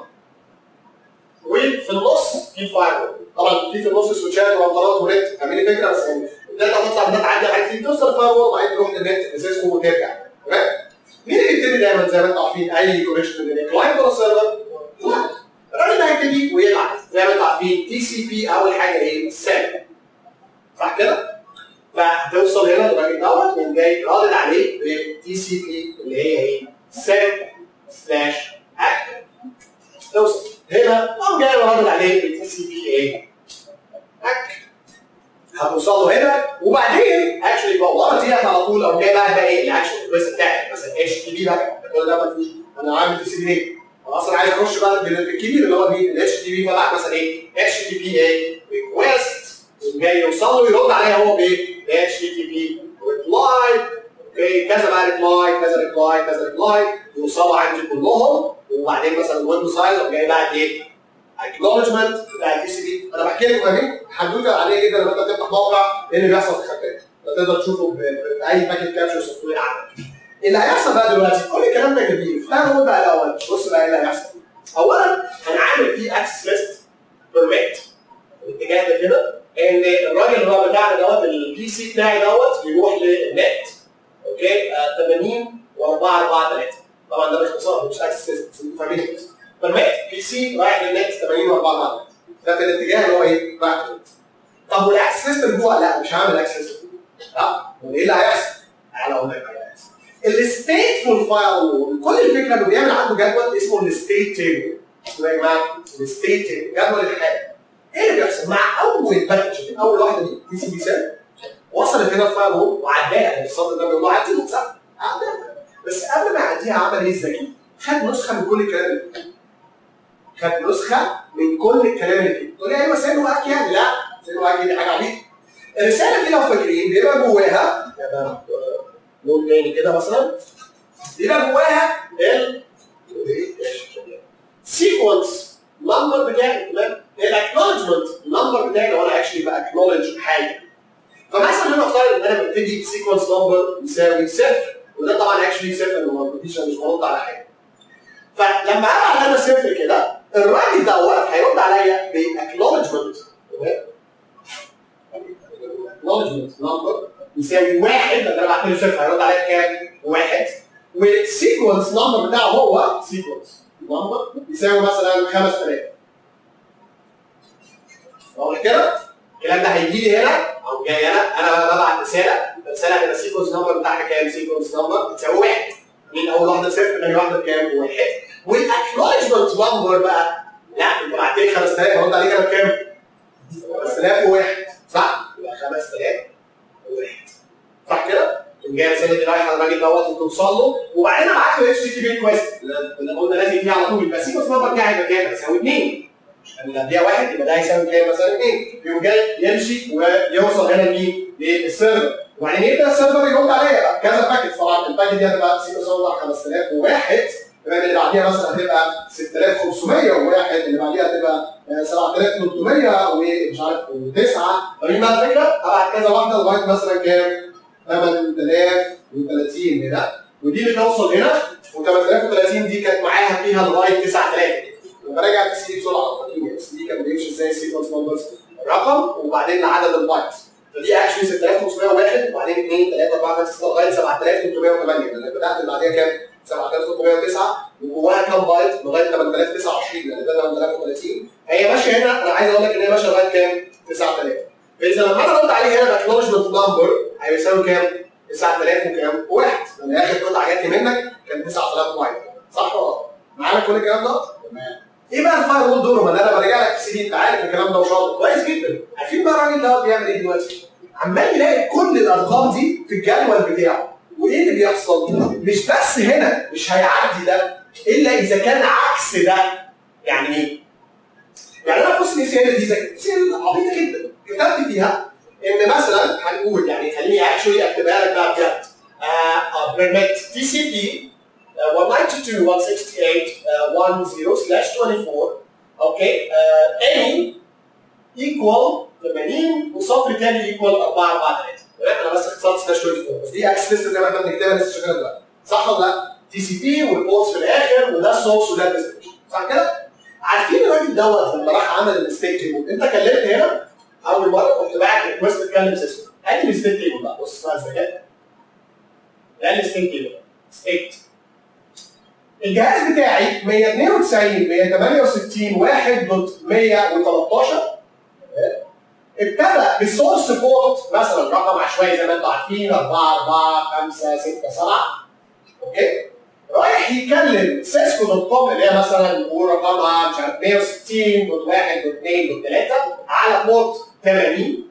وفي النص في فاير طبعا في في النص سويتشات وانطرات ونت اعملي فكره بس يعني الداتا هتطلع من تعدي على كتير توصل فاير وبعدين تروح للنت لسيسكو وترجع تمام مين اللي بيبتدي دايما زي ما انتم عارفين اي كونكشن من كلاينت ولا سيرفر؟ كلاينت الراجل ده هيبتدي ويبعت زي ما انتم عارفين تي سي بي اول حاجه ايه؟ سام صح كده؟ فهتوصل هنا للراجل دوت ويقوم جاي رادد عليه بتي سي بي اللي هي ايه؟ سام سلاش اكتف توصل هنا قام جاي رادد عليه بتي سي بي ايه؟ اكتف هتوصل له هنا وبعدين اكشلي بقى ورا ديت على طول او جاي بقى بقى ايه الاكشن ريكوست بتاعي مثلا اتش تي بي بقى كل ده مفيش انا عامل تي سي بي ايه؟ انا اصلا عايز اخش بقى بالكبير اللي هو مين؟ الاتش تي بي فبعت مثلا ايه؟ اتش تي بي ايه؟ ريكوست جاي يوصل له يرد عليا هو بايه؟ اتش تي بي ريبلاي اوكي كذا بقى ريبلاي كذا ريبلاي كذا ريبلاي يوصلوا عندي كلهم وبعدين مثلا الويندو سايز قام جاي بعد ايه؟ اكنولجمنت بتاع التي سي بي انا بحكي لكم يا حدوته عاديه جدا لما انت تفتح موقع ايه اللي بيحصل في الخلفيه تقدر تشوفه باي باكيت كابشر سوفت وير عندك اللي هيحصل بقى دلوقتي كل الكلام ده جميل تعالى نقول بقى الاول بص بقى ايه اللي هيحصل اولا انا عامل فيه اكسس ليست بيرميت الاتجاه ده كده ان الراجل اللي هو بتاعنا دوت البي سي بتاعي دوت يروح للنت اوكي آه 80 و4 4 3 طبعا ده باختصار مش اكسس ليست فاهمين بيرميت بي سي رايح للنت 80 و4 4 ده في الاتجاه اللي هو ايه؟ رايح للنت طب والاكسس سيستم جوه لا مش هعمل اكسس سيستم لا وايه اللي هيحصل؟ تعالى اقول لك اللي هيحصل الستيتفول فاير كل الفكره انه بيعمل عنده جدول اسمه الستيت تيبل اسمه يا جماعه الستيت تيبل جدول الحاله ايه اللي بيحصل مع اول باكج اول واحده دي دي سي بي سيل وصلت هنا الفاير وول وعداها يعني الصدر ده بيقول عديها صح عداها بس قبل ما يعديها عمل ايه الذكي؟ خد نسخه من كل الكلام اللي فيه خد نسخه من كل الكلام اللي فيه تقول لي ايوه سيل واك يعني لا سيل واك دي حاجه عبيطه الرساله دي لو فاكرين بيبقى جواها يبقى لون تاني كده مثلا بيبقى جواها ال سيكونس نمبر بتاعي تمام الاكنولجمنت نمبر بتاعي لو انا اكشلي باكنولج حاجه فمثلا انا افترض ان انا ببتدي سيكونس نمبر يساوي صفر وده طبعا اكشلي صفر انه مفيش انا مش برد على حاجه فلما ابعت انا صفر كده الراجل دوت هيرد عليا باكنولجمنت acknowledgement نمبر يساوي واحد لان انا بعت له صفر هيرد عليا بكام؟ واحد والسيكونس نمبر بتاعه هو سيكونس نمبر يساوي مثلا 5000 واضح كده؟ الكلام ده هيجي لي هنا او جاي انا انا ببعت رساله الرساله هتبقى السيكونس نمبر بتاعها كام؟ سيكونس نمبر بتساوي واحد مين اول واحده صفر ثاني واحده بكام؟ واحد والاكنولجمنت نمبر بقى لا انت بعت لي 5000 هرد عليك انا بكام؟ 5001 صح؟ يبقى 5001 صح كده؟ تقوم جاي رساله دي رايحه الراجل دوت وتوصل له وبعدين ابعت له اتش تي بي ريكوست اللي قلنا لازم فيه على طول يبقى السيكونس نمبر بتاعي يبقى كام؟ هيساوي 2 اللي قبلها واحد يبقى ده هيساوي كام مثلا 2 يقوم جاي يمشي ويوصل هنا لمين؟ للسيرفر وبعدين يبدا السيرفر يرد عليا بقى كذا باكت طبعا الباكت دي هتبقى سيكونس نمبر 5001 تمام اللي بعديها مثلا هتبقى 6501 اللي بعديها هتبقى آه، 7300 ومش عارف و9 فاهمين بقى الفكره؟ ابعت كذا واحده لغايه مثلا كام؟ 8030 هنا ودي اللي توصل هنا و8030 دي كانت معاها فيها لغايه 9000 لما راجع السي دي بسرعه فاكرين السي دي كان بيمشي ازاي السيكونس نمبرز رقم وبعدين عدد البايتس فدي اكشلي 6501 وبعدين 2 3 4 5 6 لغايه 7308 لان بدات اللي بعديها كام؟ 7309 وجواها كام بايت لغايه 8029 لان ده 8030 هي ماشيه هنا انا عايز اقول لك ان هي ماشيه لغايه كام؟ 9000 فاذا لما انا ارد عليه هنا الاكنولجمنت نمبر هيساوي كام؟ 9000 وكام؟ واحد لان اخر قطعه جات لي منك كان 9000 واحد صح ولا لا؟ معانا كل الكلام ده؟ تمام ايه بقى الفاير وول دور؟ ما انا برجع لك السي دي انت عارف الكلام ده وشاطر كويس جدا عارفين بقى الراجل ده بيعمل ايه دلوقتي؟ عمال يلاقي كل الارقام دي في الجدول بتاعه وايه اللي بيحصل؟ مش بس هنا مش هيعدي ده الا اذا كان عكس ده يعني ايه؟ يعني انا بص مثال دي زي مثال عبيطه جدا كتبت فيها ان مثلا هنقول يعني خليني اكشولي اكتبها لك بقى بجد permit TCP uh, 192.168.10/24 اوكي any equal 80 وصفر تاني equal 4 4 3 تمام انا بس اختصرت سلاش 24 بس دي اكسس ليست زي ما احنا بنكتبها لسه شغاله دلوقتي صح ولا لا؟ تي سي بي والبورتس في الاخر وده السورس وده الديستنيشن صح كده؟ عارفين الراجل دوت لما راح عمل الستيت تيبل انت كلمت هنا اول مره كنت باعت ريكوست تكلم سيستم ادي الستيت تيبل بقى بص بقى الذكاء ده الستيت تيبل ستيت الجهاز بتاعي 192 168 1 دوت 113 ابتدى بالسورس بورت مثلا رقم عشوائي زي ما انتم عارفين 4 4 5 6 7 اوكي رايح يكلم سيسكو دوت كوم اللي هي مثلا نقول رقمها مش عارف 160 دوت 1 دوت 2 دوت 3 على بورت 80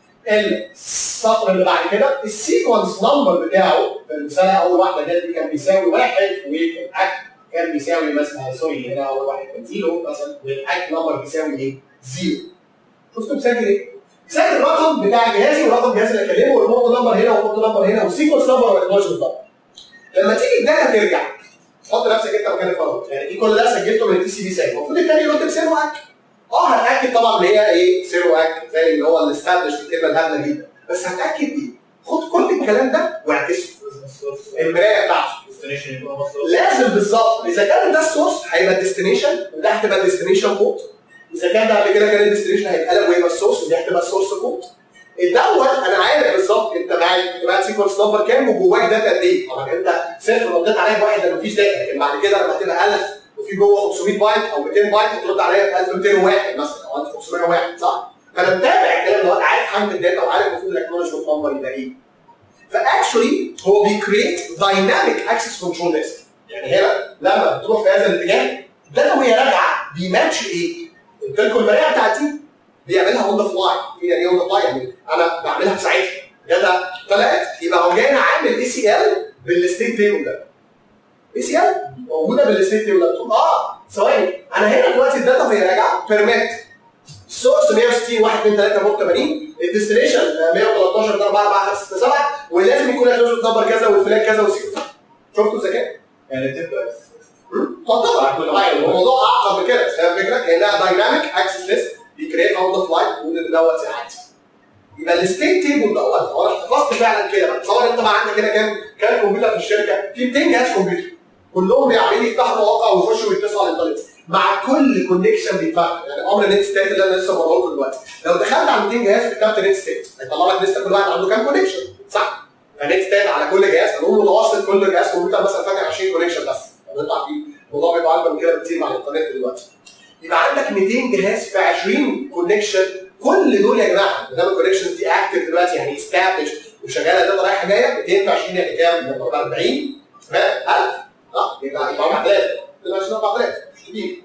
السطر اللي بعد كده السيكونس نمبر بتاعه في المثال اول واحده جت دي كان بيساوي واحد والاك كان بيساوي مثلا سوري هنا اول واحد كان زيرو مثلا والاك نمبر بيساوي ايه؟ زيرو شفتوا مسجل ايه؟ مسجل الرقم بتاع جهازي ورقم جهازي اللي اكلمه والبورت نمبر هنا والبورت نمبر هنا والسيكونس نمبر والانوشن نمبر لما تيجي الداتا ترجع حط نفسك انت مكان الفرد يعني دي كل ده سجلته من التي سي بي سايب المفروض التاني يرد بسيرو اك اه هتاكد طبعا ان هي ايه سيرو اك زي اللي هو الاستابلش الكلمه الهبله جدا بس هتاكد ايه؟ خد كل الكلام ده واعكسه المرايه بتاعته لازم بالظبط اذا كان ده السورس هيبقى الديستنيشن وده هتبقى الديستنيشن بورت اذا كان ده قبل كده كان الديستنيشن هيتقلب ويبقى السورس ودي هتبقى السورس بورت دوت انا عارف بالظبط انت معاك انت معاك سيكونس نمبر كام وجواك داتا قد ايه طبعا انت صفر رديت عليا بواحد ده مفيش داتا لكن بعد كده لما هتبقى 1000 وفي جوه 500 بايت او 200 بايت هترد عليا ب 1201 مثلا او 1501 صح؟ فانا متابع الكلام دوت عارف حجم الداتا وعارف المفروض الاكنولجمنت نمبر يبقى ايه فاكشولي هو بيكريت دايناميك اكسس كنترول ليست يعني هنا لما بتروح في هذا الاتجاه ده وهي راجعه بيماتش ايه؟ قلت لكم المرايه بتاعتي بيعملها اون ذا فلاي يعني اون ذا فلاي يعني انا بعملها في ساعتها جت طلعت يبقى هو جاي عامل اي سي ال بالستيت تيبل ده اي سي ال موجوده بالستيت تيبل ده بتقول اه ثواني انا هنا دلوقتي الداتا وهي راجعه بيرميت السورس 160 1 2 3 4 80 الديستنيشن 113 4 4 5 6 7 ولازم يكون الكلوز نمبر كذا والفلان كذا والسيكونس شفتوا الذكاء؟ يعني تبقى طبعا طبعا الموضوع اعقد من كده بس هي الفكره كانها دايناميك اكسس ليست بيكريت اون ذا فلاي بيقول ان دوت عادي يبقى الستيت تيبل دوت هو انا احتفظت فعلا كده تصور انت بقى عندك هنا كام كام كمبيوتر في الشركه في 200 جهاز كمبيوتر كلهم عمالين يفتحوا مواقع ويخشوا ويتصلوا على الانترنت مع كل كونكشن بيتفتح يعني امر نت ستيت اللي انا لسه بقوله لكم دلوقتي لو دخلت على 200 جهاز وكتبت نت ستيت هيطلع لك لسه كل واحد عنده كام كونكشن صح؟ فنت ستيت على كل جهاز هنقول متوسط كل جهاز كمبيوتر مثلا فاتح 20 كونكشن بس لو انتوا عارفين الموضوع بيبقى اكبر من كده بكتير مع الانترنت دلوقتي يبقى عندك 200 جهاز في 20 كونكشن كل دول يا جماعه ما دام الكونكشنز دي اكتف دلوقتي يعني استابلش وشغاله داتا رايحه جايه 220 يعني كام؟ 40 1000 اه يبقى يبقى 4000 22 4000 مش كتير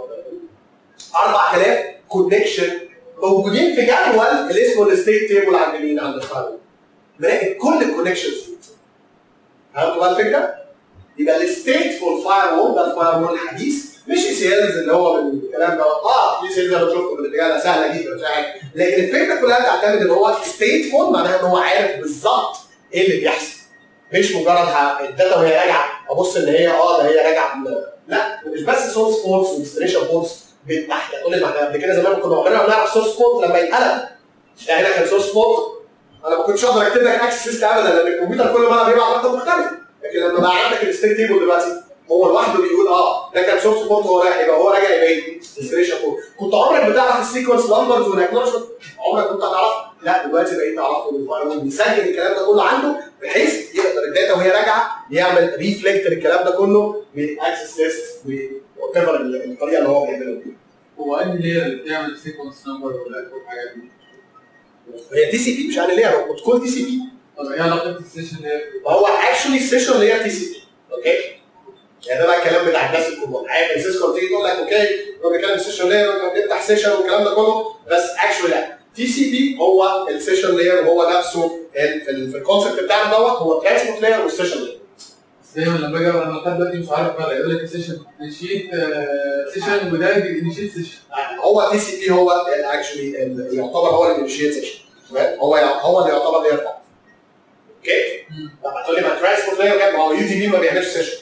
4000 كونكشن موجودين في جدول اللي اسمه الستيت تيبل عند مين؟ عند الفايرول مراقب كل الكونكشنز دي فهمتوا بقى الفكره؟ يبقى الستيت فول فاير وول ده الفاير وول الحديث مش اي سي الز اللي هو من الكلام ده اه اي سي الز انا شفته من الاتجاه ده سهله جدا مش عارف لكن الفكره كلها تعتمد ان هو ستيت فول معناها ان هو عارف بالظبط ايه اللي بيحصل مش مجرد ه- الداتا وهي راجعه ابص ان هي اه ده هي راجعه من- لا مش بس سورس بورتس وديستنيشن بورتس تحت تقول لي ما احنا قبل كده زمان كنا عمرنا ما بنعرف سورس بورت لما يتقلب يعني هنا كان سورس بورت انا ما كنتش اقدر اكتب لك اكسس ليست ابدا لان الكمبيوتر كل مره بيبعت رقم مختلف لكن لما بقى عندك الستيت تيبل دلوقتي هو لوحده بيقول اه ده كان سورس بورت هو رايح يبقى هو راجع يبقى ايه؟ ديستنيشن بورت كنت عمرك بتعرف السيكونس نمبرز والاكنولجمنت عمرك كنت هتعرف لا دلوقتي بقيت تعرفه من الفايرول بيسجل الكلام ده كله عنده بحيث يقدر الداتا وهي راجعه يعمل ريفلكت الكلام ده كله باكسس ليست وات ايفر الطريقه اللي هو بيعملها بيها هو انهي لير اللي بتعمل سيكونس نمبر ولا والحاجات دي؟ هي تي سي بي مش انا ليه هو بروتوكول تي سي بي طب ايه علاقه السيشن لير؟ هو اكشولي السيشن اللي هي تي سي بي اوكي يعني ده بقى الكلام بتاع الناس الكبار عارف سيسكو تيجي تقول لك اوكي هو بيتكلم السيشن لاير بنفتح سيشن والكلام ده كله بس اكشولي لا تي سي بي هو السيشن لاير وهو نفسه ال- في ال- في الكونسيبت بتاعنا دوت هو ترانسبورت لاير والسيشن لاير بس دايما لما باجي انا لحد دلوقتي مش عارف فرق يقول لك سيشن انيشيت سيشن وده انيشيت سيشن هو تي سي بي هو اكشولي يعتبر هو الانيشيت سيشن هو هو اللي يعتبر لاير 5 اوكي لما تقول لي ما ترانسبورت لاير كام ما هو يو تي بي ما بيعملش سيشن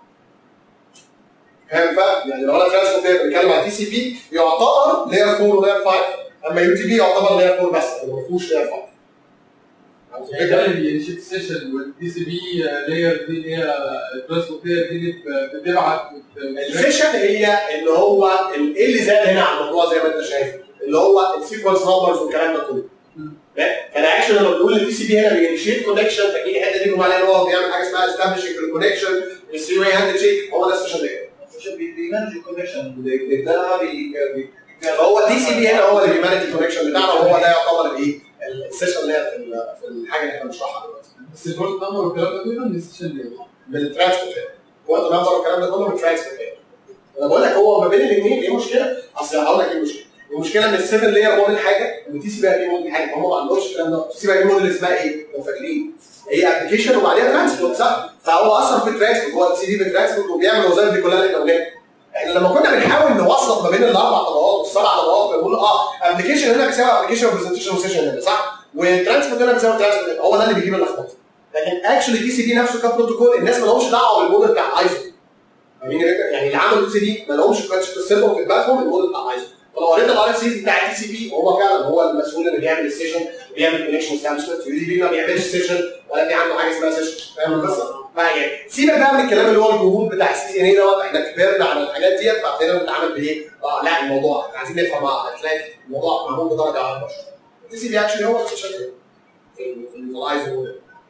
فاهم فاهم يعني لو انا ترانسبورت لاير بتكلم عن تي سي بي يعتبر لاير 4 ولاير 5 اما يو تي بي يعتبر لاير 4 بس ما فيهوش لاير 5 يعني ده اللي بينشيت سيشن والدي سي بي لاير دي اللي هي الترانسبورت لاير دي اللي بت- بتبعت بت- السيشن هي ان هو ال- ايه اللي زاد هنا على الموضوع زي ما انت شايف اللي هو السيكونس نمبرز والكلام ده كله فانا اكشن لما بنقول الدي سي بي هنا بينشيت كونكشن فاكيد الحته دي بنقول عليها ان هو بيعمل حاجه اسمها استابلشنج الكونكشن الثري واي هاند شيك هو ده السيشن ده عشان بي- بيمانج الكونكشن ده بي بي- فهو الدي سي بي هنا هو اللي بيمانج الكونكشن بتاعنا وهو ده يعتبر الايه السيشن اللي هي في ال- في الحاجه اللي احنا بنشرحها دلوقتي بس البورت نمبر والكلام ده كله من السيشن لاير بالترانسبورت وقت نمبر والكلام ده كله بالترانسبورت انا بقول لك هو ما بين الاثنين ايه مشكله؟ اصل هقول لك ايه المشكله؟ المشكله ان السيفن لاير موديل حاجه والتي سي بي اي موديل حاجه فهم ما عندهمش الكلام ده التي سي بي اي موديل اسمها ايه؟ لو فاكرين هي ابلكيشن وبعديها ترانسبورت صح؟ فهو اصلا في ترانسبورت هو التي سي بي بالترانسبورت وبيعمل الوظائف دي كلها اللي احنا قلناها احنا لما كنا بنحاول نوصل ما بين الاربع طبقات والسبع طبقات بنقول اه ابلكيشن هنا بيساوي ابلكيشن وبرزنتيشن وسيشن هنا صح؟ والترانسبورت هنا بيساوي ترانسبورت هو ده اللي بيجيب اللخبطه لكن اكشولي تي سي بي نفسه كبروتوكول الناس ما لهمش دعوه بالموديل بتاع ايزو فاهمين الفكره؟ يعني اللي عملوا تي سي بي ما لهمش كانش قصتهم في دماغهم الموديل بتاع ايزو فلو قريت الار اف سي بتاع التي سي بي هو فعلا هو المسؤول اللي بيعمل السيشن وبيعمل كونكشن استابلشمنت يو دي بي ما بيعملش سيشن ولا في عنده حاجه اسمها سيشن فاهم القصه؟ فيعني سيبك بقى من الكلام اللي هو الجهود بتاع السي سي ان اي دوت احنا كبرنا على الحاجات ديت فابتدينا نتعامل بايه؟ اه لا الموضوع احنا عايزين نفهم اه هتلاقي الموضوع معمول بدرجه اكبر التي سي بي اكشلي هو السيشن في الايزو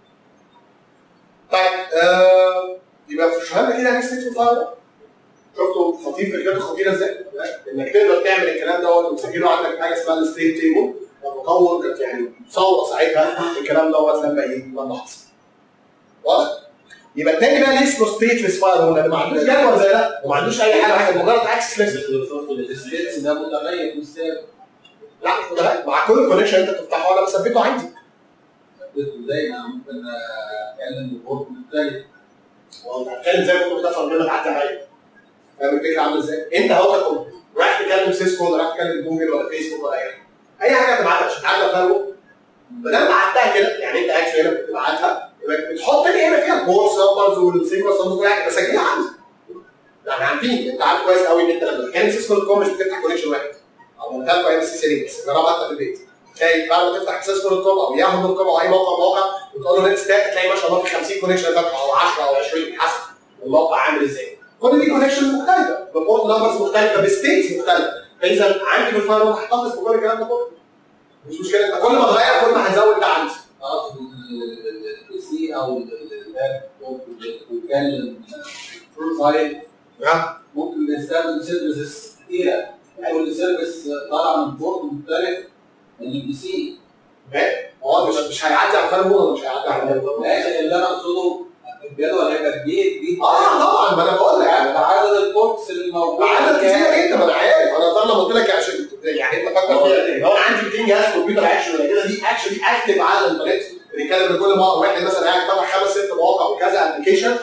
طيب آه يبقى فهمنا كده يعني ستيت فاير شفتوا خطير فكرته خطيره ازاي؟ انك تقدر تعمل الكلام دوت وتسجله عندك حاجه اسمها الستيت تيبل المطور كانت يعني ثوره ساعتها الكلام دوت لما ايه لما حصل. واضح؟ يبقى التاني بقى ليه اسمه ستيتلس فاير هو لان ما عندوش جدول زي ده وما عندوش اي حاجه واحده مجرد اكسس ليست الستيتس ده متغير مش ثابت لا ده مع كل كونكشن انت بتفتحه انا بثبته عندي ازاي انا ممكن اتكلم ببورت مختلف وانت هتتكلم زي ما كنت بتفهم منك عدى عليا فاهم الفكره عامله ازاي؟ انت اهو تكون رايح تكلم سيسكو ولا رايح تكلم جوجل ولا فيسبوك ولا اي حاجه اي حاجه هتبعتها مش هتعدى فاهمه ما دام بعتها كده يعني انت اكشلي هنا بتبعتها يبقى بتحط لي هنا فيها البورس نمبرز والسيكونس نمبرز وكل حاجه بسجلها عندي يعني عارفين انت عارف كويس قوي ان انت لما بتتكلم سيسكو دوت كوم مش بتفتح كونكشن واحد او بتفتح اي سي سي بس جربها انت في البيت تلاقي بعد ما تفتح سيسكو دوت كوم او ياهو دوت كوم او اي موقع موقع وتقول له نت ستاك تلاقي ما شاء الله في 50 كونكشن فاتحه او 10 او 20 حسب الموقع عامل ازاي كل دي كونكشنز مختلفه ببورت نمبرز مختلفه بستيتس مختلفه فاذا عندي في الفاير هحتفظ بكل الكلام ده كله مش مشكله انت كل ما تغير كل ما هزود ده عندي اقصد البي سي او اللاب بيتكلم فول سايت ها ممكن نستخدم سيرفيسز كتيره كل سيرفيس طالع من بورد مختلف من البي سي هو مش مش هيعدي على الفاير وول مش هيعدي على الفاير وول لكن اللي انا اقصده الجدول هيبقى كبير جدا اه طبعا ما انا بقول لك عدد البورتس اللي موجوده عدد كتير جدا ما انا عارف انا طالما قلت لك عشان يعني انت فاكر فيها ليه؟ لو انا عندي 200 جهاز كمبيوتر اكشن ولا كده دي اكشن دي اكتف على الانترنت بنتكلم ان كل موقع واحد مثلا قاعد فاتح خمس ست مواقع وكذا ابلكيشن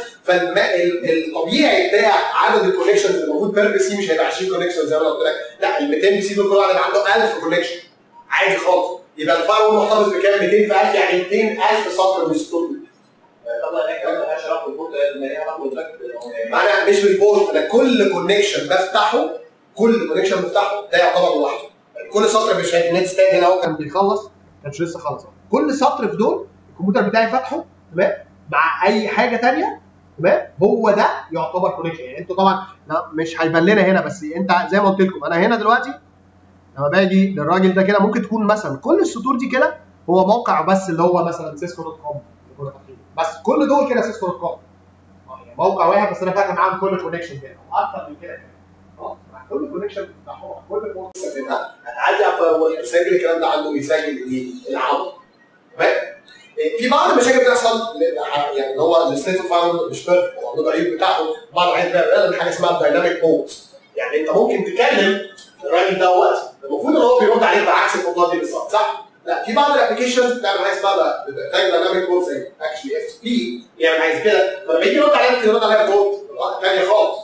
فالطبيعي بتاع عدد الكونكشنز اللي موجود بير بي سي مش هيبقى 20 كونكشن زي ما انا قلت لك لا ال 200 بي سي دول كل واحد هيبقى عنده 1000 كونكشن عادي خالص يبقى الفاير وول محتفظ بكام 200 في 1000 يعني 200000 سطر من السطور طبعا هناك كمان مالهاش علاقه بالبورت لان هي علاقه بالباك انا مش بالبورت انا كل كونكشن بفتحه كل كونكشن بفتحه ده يعتبر لوحده كل سطر مش النت ستاند هنا اهو كان بيخلص كانش لسه خلص كل سطر في دول الكمبيوتر بتاعي فاتحه تمام مع اي حاجه ثانيه تمام هو ده يعتبر كونكشن يعني انتوا طبعا لا مش هيبان لنا هنا بس انت زي ما قلت لكم انا هنا دلوقتي لما باجي للراجل ده كده ممكن تكون مثلا كل السطور دي كده هو موقع بس اللي هو مثلا سيسكو دوت كوم بس كل دول كده سيسكو دوت كوم يعني موقع واحد بس انا فاتح معاهم كل كونكشن كده اكتر من كده كمان اه مع كل كونكشن بتاعهم كل بورت هتعدي على الفاير وول يسجل الكلام ده عنده يسجل ايه العرض تمام في بعض المشاكل بتحصل يعني اللي هو الستيت اوف فاير مش بيرفكت هو عنده العيوب بتاعته بعض الحاجات بقى حاجه اسمها دايناميك مودز يعني انت ممكن تكلم الراجل دوت المفروض ان هو بيرد عليك بعكس النقطات دي بالظبط صح؟ لا في بعض الابلكيشنز بتعمل حاجه اسمها بتحتاج دايناميك مود زي اكشلي اف بي يعمل عايز كده فلما يجي يرد عليها ممكن يرد عليها بورد ثانيه خالص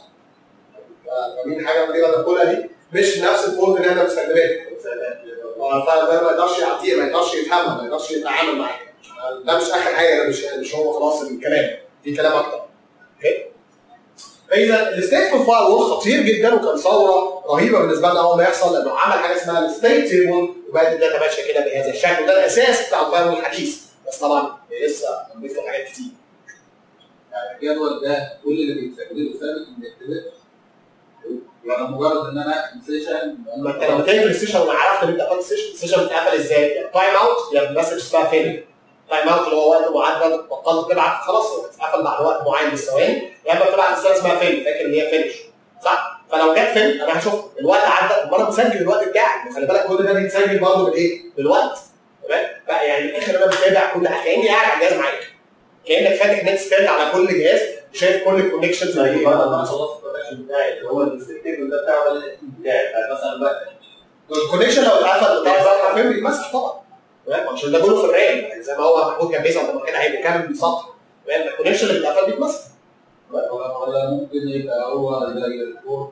فاهمين حاجه من اللي بقولها دي مش نفس البورد اللي احنا بنستخدمها فده ما يقدرش يعطيه ما يقدرش يفهمها ما يقدرش يتعامل معاها ده مش اخر حاجه ده مش مش هو خلاص الكلام في كلام اكتر اوكي فاذا الستيتفول فاير وول خطير جدا وكان ثوره رهيبه بالنسبه لنا اول ما يحصل لانه عمل حاجه اسمها الستيت تيبل وبقت الداتا ماشيه كده بهذا الشكل وده الاساس بتاع الفاير وول الحديث بس طبعا لسه هنضيف له حاجات كتير يعني الجدول ده كل اللي بيتسجله ثابت ما بيتكتبش يعني مجرد ان انا اقفل سيشن لما انت لما تقفل السيشن وانا عرفت ان انت قفلت السيشن السيشن بتتقفل ازاي؟ يعني تايم اوت يعني مسج اسمها فين؟ تايم اوت اللي هو وقت معين بطلت تبعت خلاص اتقفل بعد وقت معين من الثواني يا اما بتبعت رساله اسمها فين فاكر ان هي فينش صح؟ فلو جت فين انا هشوف الوقت عدى طب انا مسجل الوقت بتاعي خلي بالك كل ده بيتسجل برضه بالايه؟ بالوقت تمام؟ يعني من الاخر انا بتابع كل حاجه كاني قاعد على الجهاز معاك كانك فاتح نت ستاند على كل جهاز شايف كل الكونكشنز اللي زي بقى لما خلصت البرودكشن بتاعي اللي هو الستيبل ده بتاع بتاعي مثلا بقى الكونكشن لو اتقفل بتاع زي حرفيا بيتمسح طبعا تمام عشان ده كله في الرام يعني زي ما هو محمود كان بيسال طب كده هيبقى كام سطر تمام الكونكشن اللي بيتقفل بيتمسح ولا ممكن يبقى هو زي الريبورت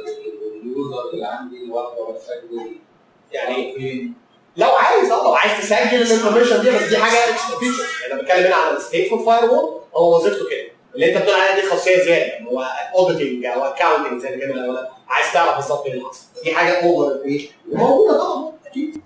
اليوزر اللي عندي الواحده بسجل يعني فين لو عايز اه لو عايز تسجل الانفورميشن دي بس دي حاجه اكسترا فيتشر يعني انا بتكلم هنا على الستيتفول فاير وول هو وظيفته كده اللي انت بتقول عليها دي خاصيه زياده يعني هو اوديتنج او اكونتنج زي كده لو عايز تعرف بالظبط ايه اللي حصل دي حاجه اوفر ايه موجوده طبعا اكيد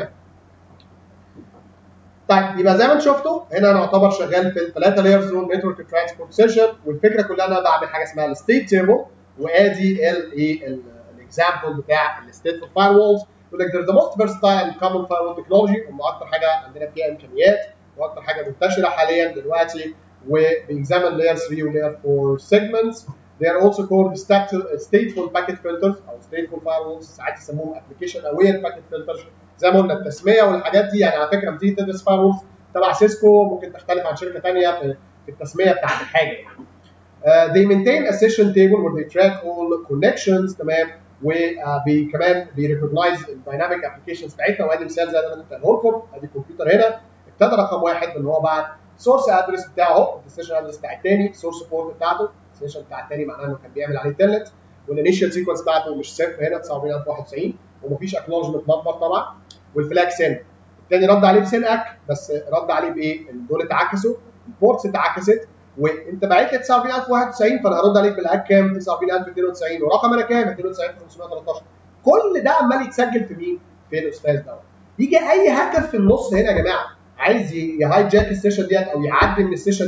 طيب يبقى زي ما انتم شفتوا هنا انا اعتبر شغال في الثلاثه لايرز دول نتورك ترانسبورت سيشن والفكره كلها انا بعمل حاجه اسمها الستيت تيبل وادي الايه الاكزامبل بتاع الستيت فاير وولز يقول لك there's the most versatile and common firewall technology هم اكتر حاجه عندنا فيها امكانيات واكتر حاجه منتشره حاليا دلوقتي وبيكزامن لاير 3 ولاير 4 segments they are also called stat- stateful packet filters او stateful firewalls ساعات يسموهم application aware packet filters زي ما قلنا التسميه والحاجات دي يعني على فكره لما تيجي تدرس firewalls تبع سيسكو ممكن تختلف عن شركه ثانيه في في التسميه بتاعت الحاجه يعني. Uh, they maintain a session table where they track all connections تمام وكمان بيريكوجنايز الدايناميك ابلكيشنز بتاعتنا وادي مثال زي اللي انا كنت قايله لكم ادي الكمبيوتر هنا ابتدى رقم واحد ان هو بعت سورس ادرس بتاعه اهو السيشن ادرس بتاع الثاني سورس بورت بتاعته السيشن بتاع الثاني معناه انه كان بيعمل عليه تلت والانيشال سيكونس بتاعته مش صفر هنا 991 ومفيش اكنولجمنت نمبر طبعا والفلاج سن الثاني رد عليه بسن اك بس رد عليه بايه؟ دول اتعكسوا البورتس اتعكست وانت بعت لي 99091 فانا هرد عليك بالاك كام 99092 ورقم انا كام 92513 كل ده عمال يتسجل في مين؟ في الاستاذ دوت يجي اي هاكر في النص هنا يا جماعه عايز يهايجاك السيشن ديت او يعدي من السيشن ديت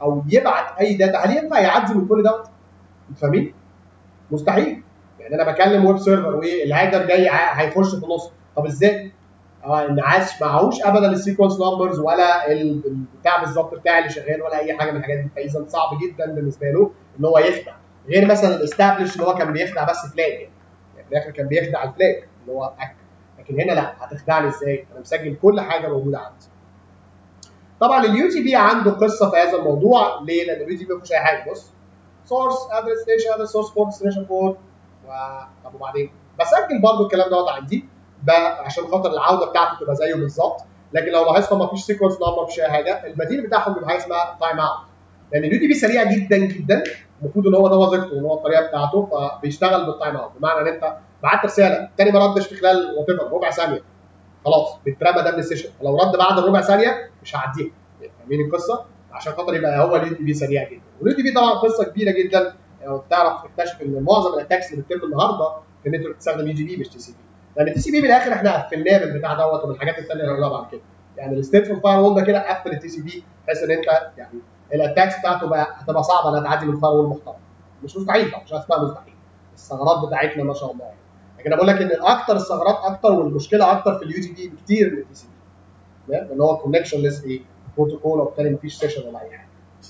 او يبعت اي داتا هل ينفع يعدي من كل دوت؟ انتوا فاهمين؟ مستحيل يعني انا بكلم ويب سيرفر والهاكر جاي ع- هيخش في النص طب ازاي؟ اه ان عاش معهوش ابدا السيكونس نمبرز ولا ال- البتاع بالظبط بتاعي اللي شغال ولا اي حاجه من الحاجات دي فاذا صعب جدا بالنسبه له ان هو يخدع غير مثلا الاستابلش اللي هو كان بيخدع بس فلاج يعني يعني في الاخر كان بيخدع الفلاج اللي هو اك لكن هنا لا هتخدعني ازاي؟ انا مسجل كل حاجه موجوده عندي. طبعا اليو تي بي عنده قصه في هذا الموضوع ليه؟ لان اليو تي بي ما فيهوش اي حاجه بص سورس ادرس ستيشن ادرس سورس بورت ديستنيشن بورت و طب وبعدين بسجل برضو الكلام دوت عندي ب- عشان خاطر العوده بتاعته تبقى زيه بالظبط لكن لو لاحظت ما فيش سيكونس نمبر مفيش اي حاجه البديل بتاعهم بيبقى حاجه اسمها تايم اوت لان اليو تي بي سريع جدا جدا المفروض ان هو ده وظيفته ان هو الطريقه بتاعته فبيشتغل بالتايم اوت بمعنى ان انت بعت رساله تاني ما ردش في خلال وات ربع ثانيه خلاص بيترمى ده من السيشن فلو رد بعد الربع ثانيه مش هعديها فاهمين القصه؟ عشان خاطر يبقى هو اليو تي بي سريع جدا واليو تي بي طبعا قصه كبيره جدا لو تعرف تكتشف ان معظم الاتاكس اللي بتتم النهارده في النتورك بتستخدم يو جي بي مش تي سي بي لان التي سي بي من الاخر احنا قفلناه بالبتاع دوت ومن الحاجات الثانيه اللي هنقولها بعد كده يعني الستيتفول فاير وول ده كده قفل التي سي بي بحيث ان انت يعني الاتاكس بتاعته بقى هتبقى صعبه انها تعدي من فاير وول محترم مش مستحيل طبعا مش اسمها مستحيل الثغرات بتاعتنا ما شاء الله يعني لكن انا بقول لك ان اكتر الثغرات اكتر والمشكله اكتر في اليو جي بي بكتير من التي سي بي اللي هو كونكشن ليس ايه بروتوكول وبالتالي مفيش سيشن ولا اي حاجه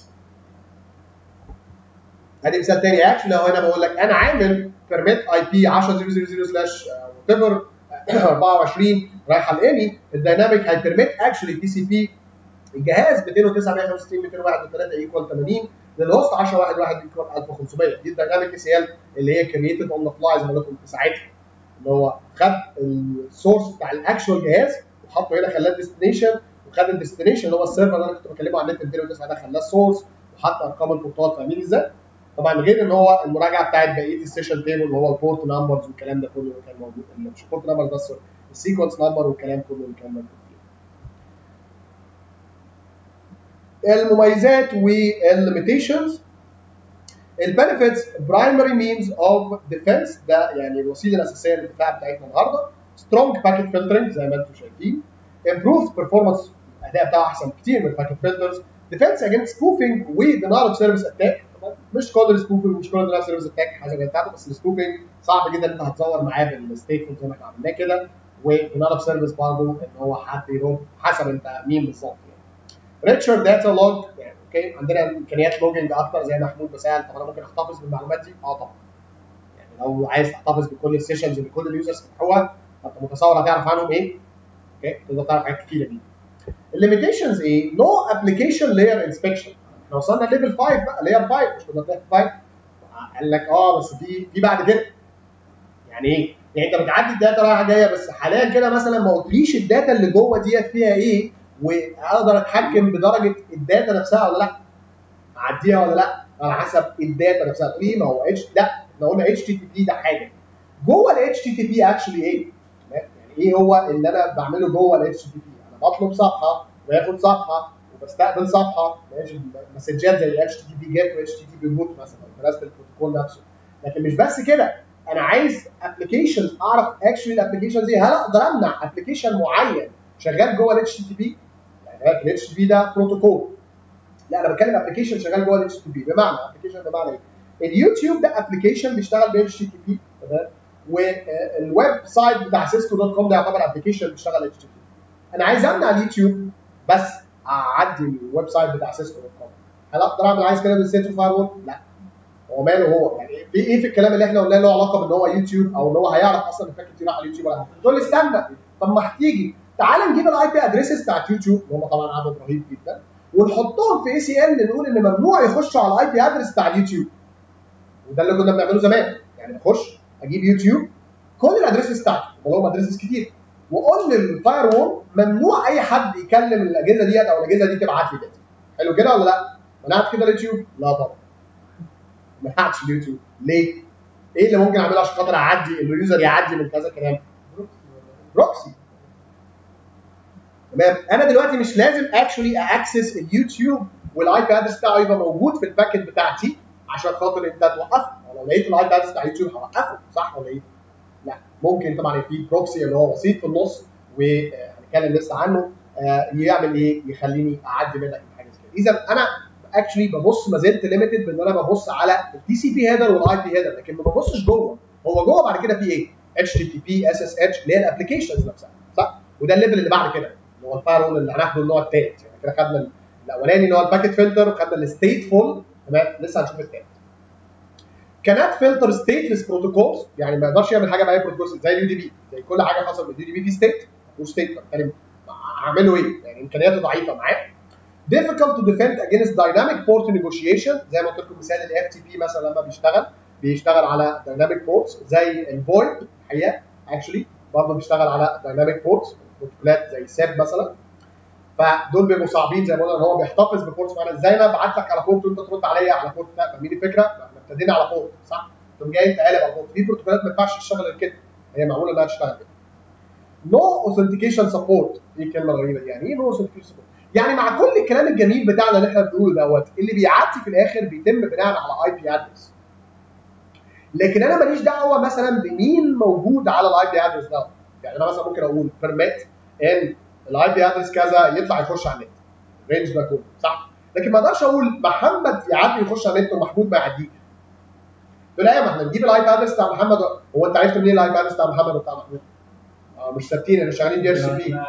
ادي مثال تاني اكشلي لو انا بقول لك انا عامل بيرميت اي بي 10000 سلاش وات ايفر 24 رايحه لاني الدايناميك هيبرميت اكشلي تي سي بي الجهاز 209 165 201 ايكوال 80 للهوست 10 1 1 ايكوال 1500 دي الدايناميك اس ال اللي هي كرييتد اون ذا فلاي زي ما قلت لكم في ساعتها اللي هو خد السورس بتاع الاكشوال جهاز وحطه هنا خلاه ديستنيشن وخد الديستنيشن اللي هو السيرفر اللي انا كنت بكلمه عن النت 209 ده خلاه السورس وحط ارقام البورتات فاهمين ازاي؟ طبعا غير ان هو المراجعه بتاعت بقيه السيشن تيبل اللي هو البورت نمبرز والكلام ده كله اللي كان موجود اللي مش البورت نمبر بس السيكونس نمبر والكلام كله اللي كان موجود فيه. المميزات والليميتيشنز البنفيتس برايمري مينز اوف ديفense ده يعني الوسيله الاساسيه للدفاع بتاعتنا النهارده سترونج باكيت فلترنج زي ما انتم شايفين improved performance الاداء بتاعه احسن كتير من الباكيت فلترز ديفense against spoofing ودينايل سيرفيس اتاك مش كل السبوفنج مش كل الدينايل سيرفيس اتاك حاجه بتاعته بس السبوفنج صعب جدا ان انت هتزور معاه بالستيتمنت زي ما احنا عملناه كده ودينايل سيرفيس برضه ان هو حد يرد حسب انت مين بالظبط يعني ريتشر داتا لوج يعني اوكي عندنا امكانيات لوجنج اكتر زي محمود بسال طب انا ممكن احتفظ بالمعلومات دي؟ اه طبعا يعني لو عايز تحتفظ بكل السيشنز اللي كل اليوزرز فتحوها فانت متصور هتعرف عنهم ايه؟ اوكي تقدر تعرف حاجات كتيره جدا الليميتيشنز ايه؟ نو ابلكيشن لاير انسبكشن احنا وصلنا ليفل 5 بقى لاير 5 مش كنا في 5 قال لك اه بس في في بعد كده يعني ايه؟ يعني انت بتعدي الداتا رايحه جايه بس حاليا كده مثلا ما قلتليش الداتا اللي جوه ديت فيها ايه واقدر اتحكم بدرجه الداتا نفسها ولا لا؟ اعديها ولا لا؟ على حسب الداتا نفسها تقول لي ما هو اتش لا احنا قلنا اتش تي تي بي ده حاجه جوه الاتش تي تي بي اكشلي ايه؟ يعني ايه هو اللي انا بعمله جوه الاتش تي تي بي؟ انا بطلب صفحه باخد صفحه وبستقبل صفحه ماشي مسجات زي اتش تي بي جيت واتش تي بي بوت مثلا دراسه البروتوكول نفسه لكن مش بس كده انا عايز ابلكيشن اعرف اكشلي الابلكيشن دي هل اقدر امنع ابلكيشن معين شغال جوه الاتش تي بي يعني الاتش تي بي ده بروتوكول لا انا بتكلم ابلكيشن شغال جوه الاتش تي بي بمعنى ابلكيشن بمعنى ايه؟ اليوتيوب ده ابلكيشن بيشتغل ب اتش تي بي تمام والويب سايت بتاع سيسكو دوت كوم ده يعتبر ابلكيشن بيشتغل اتش تي بي انا عايز امنع اليوتيوب بس اعدي الويب سايت بتاع سيسكو دوت كوم هل اقدر اعمل عايز كده بالسيتو فاير وول؟ لا هو ماله هو يعني في ايه في الكلام اللي احنا قلناه له علاقه بان هو يوتيوب او ان هو هيعرف اصلا الباكت دي راح على اليوتيوب ولا لا تقول لي استنى طب ما هتيجي تعال نجيب الاي بي ادريسز بتاعت يوتيوب اللي هم طبعا عدد رهيب جدا ونحطهم في اي سي ال نقول ان ممنوع يخشوا على الاي بي ادرس بتاع اليوتيوب وده اللي كنا بنعمله زمان يعني اخش اجيب يوتيوب كل الادريسز بتاعته ولهم ادريسز كتير واقول للفاير وول ممنوع اي حد يكلم الاجهزه ديت او الاجهزه دي تبعت لي داتا حلو كده ولا لا؟ منعت كده اليوتيوب؟ لا طبعا ما منعتش اليوتيوب ليه؟ ايه اللي ممكن اعمله عشان خاطر اعدي اليوزر يعدي من كذا كلام؟ بروكسي تمام انا دلوقتي مش لازم اكشولي اكسس اليوتيوب والاي بي ادرس بتاعه يبقى موجود في الباكت بتاعتي عشان خاطر انت توقفه لو لقيت الاي بي ادرس بتاع اليوتيوب هوقفه صح ولا ايه؟ لا ممكن طبعا في بروكسي اللي هو وسيط في النص وهنتكلم لسه عنه يعمل ايه؟ يخليني اعدي منك من حاجه زي كده اذا انا اكشلي ببص ما زلت ليميتد بان انا ببص على التي سي بي هيدر والاي بي هيدر لكن ما ببصش جوه هو جوه بعد كده في ايه؟ اتش تي تي بي اس اس اتش اللي هي الابلكيشنز نفسها صح؟ وده الليفل اللي بعد كده اللي هو الفاير اللي هناخده النوع الثالث يعني كده خدنا الاولاني اللي هو الباكيت فلتر وخدنا الستيت فول تمام لسه هنشوف الثالث كانت فلتر ستيتلس بروتوكولز يعني ما يقدرش يعمل حاجه باي بروتوكول زي اليو دي بي زي كل حاجه خاصه باليو دي بي في ستيت وستيت بالتالي هعمله ايه؟ يعني امكانياته ضعيفه معاه difficult to defend against dynamic port negotiation زي ما قلت لكم مثال الاف تي بي مثلا لما بيشتغل بيشتغل على dynamic ports زي الفويد الحقيقه اكشلي برضه بيشتغل على dynamic ports بروتوكولات زي ساب مثلا فدول بيبقوا صعبين زي ما قلنا ان هو بيحتفظ ببورتس معينه ازاي انا ابعت لك على بورت وانت ترد عليا على بورت لا فاهمين الفكره؟ احنا ابتدينا على بورت صح؟ تقوم جاي انت قالب على بورت في بروتوكولات ما ينفعش تشتغل غير كده هي معموله انها تشتغل كده نو اوثنتيكيشن سبورت دي الكلمه الغريبه دي يعني ايه نو اوثنتيكيشن سبورت؟ يعني مع كل الكلام الجميل بتاعنا اللي احنا بنقوله دوت اللي بيعدي في الاخر بيتم بناء على اي بي ادرس لكن انا ماليش دعوه مثلا بمين موجود على الاي بي ادرس دوت يعني انا مثلا ممكن اقول بيرميت ان الاي بي ادرس كذا يطلع يخش على النت الرينج ده كله صح لكن ما اقدرش اقول محمد يعدي يخش على النت ومحمود ما يعديش في الآية ما احنا نجيب الاي بي ادرس بتاع محمد هو انت عرفت منين الاي بي ادرس بتاع محمد وبتاع محمود؟ اه مش ثابتين احنا شغالين دي ار سي بي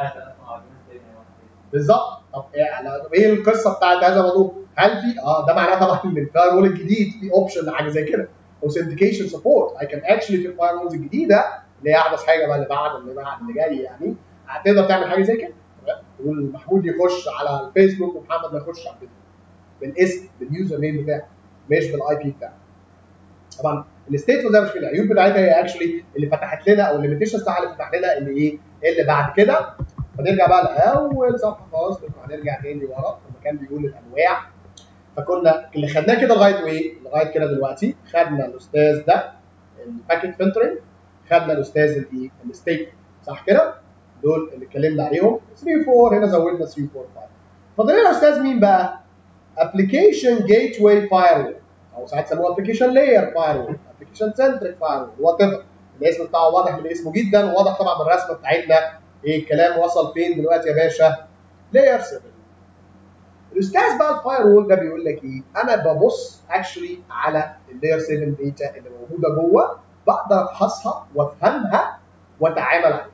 بالظبط طب ايه ايه القصه بتاعت هذا الموضوع؟ هل في اه ده معناه طبعا ان الفاير وول الجديد في اوبشن لحاجه زي كده اوثنتيكيشن سبورت اي كان اكشلي في الفاير وولز الجديده اللي هي احدث حاجه بقى اللي بعد اللي بعد اللي جاي يعني هتقدر تعمل حاجه زي كده تقول محمود يخش على الفيسبوك ومحمد ما يخش على الفيسبوك بالاسم باليوزر نيم بتاعه مش بالاي بي بتاعه طبعا الستيت ده مش كده العيوب بتاعتها هي اكشلي اللي فتحت لنا او الليميتيشن بتاعها اللي فتح لنا اللي ايه اللي بعد كده فنرجع بقى لاول صفحه خالص هنرجع تاني ورا لما كان بيقول الانواع فكنا اللي خدناه كده لغايه ايه؟ لغايه كده دلوقتي خدنا الاستاذ ده الباكيت فلترنج خدنا الاستاذ الايه؟ الستيت صح كده؟ دول اللي اتكلمنا عليهم 3 4 هنا زودنا 3 4 5 فاضل لنا استاذ مين بقى؟ ابلكيشن جيت واي فاير او ساعات يسموه ابلكيشن لاير فاير ابلكيشن سنتريك فاير وات ايفر الاسم بتاعه واضح من اسمه جدا وواضح طبعا من الرسمه بتاعتنا ايه الكلام وصل فين دلوقتي يا باشا؟ لاير 7 الاستاذ بقى الفاير وول ده بيقول لك ايه؟ انا ببص اكشلي على اللاير 7 داتا اللي موجوده جوه بقدر افحصها وافهمها واتعامل عليها.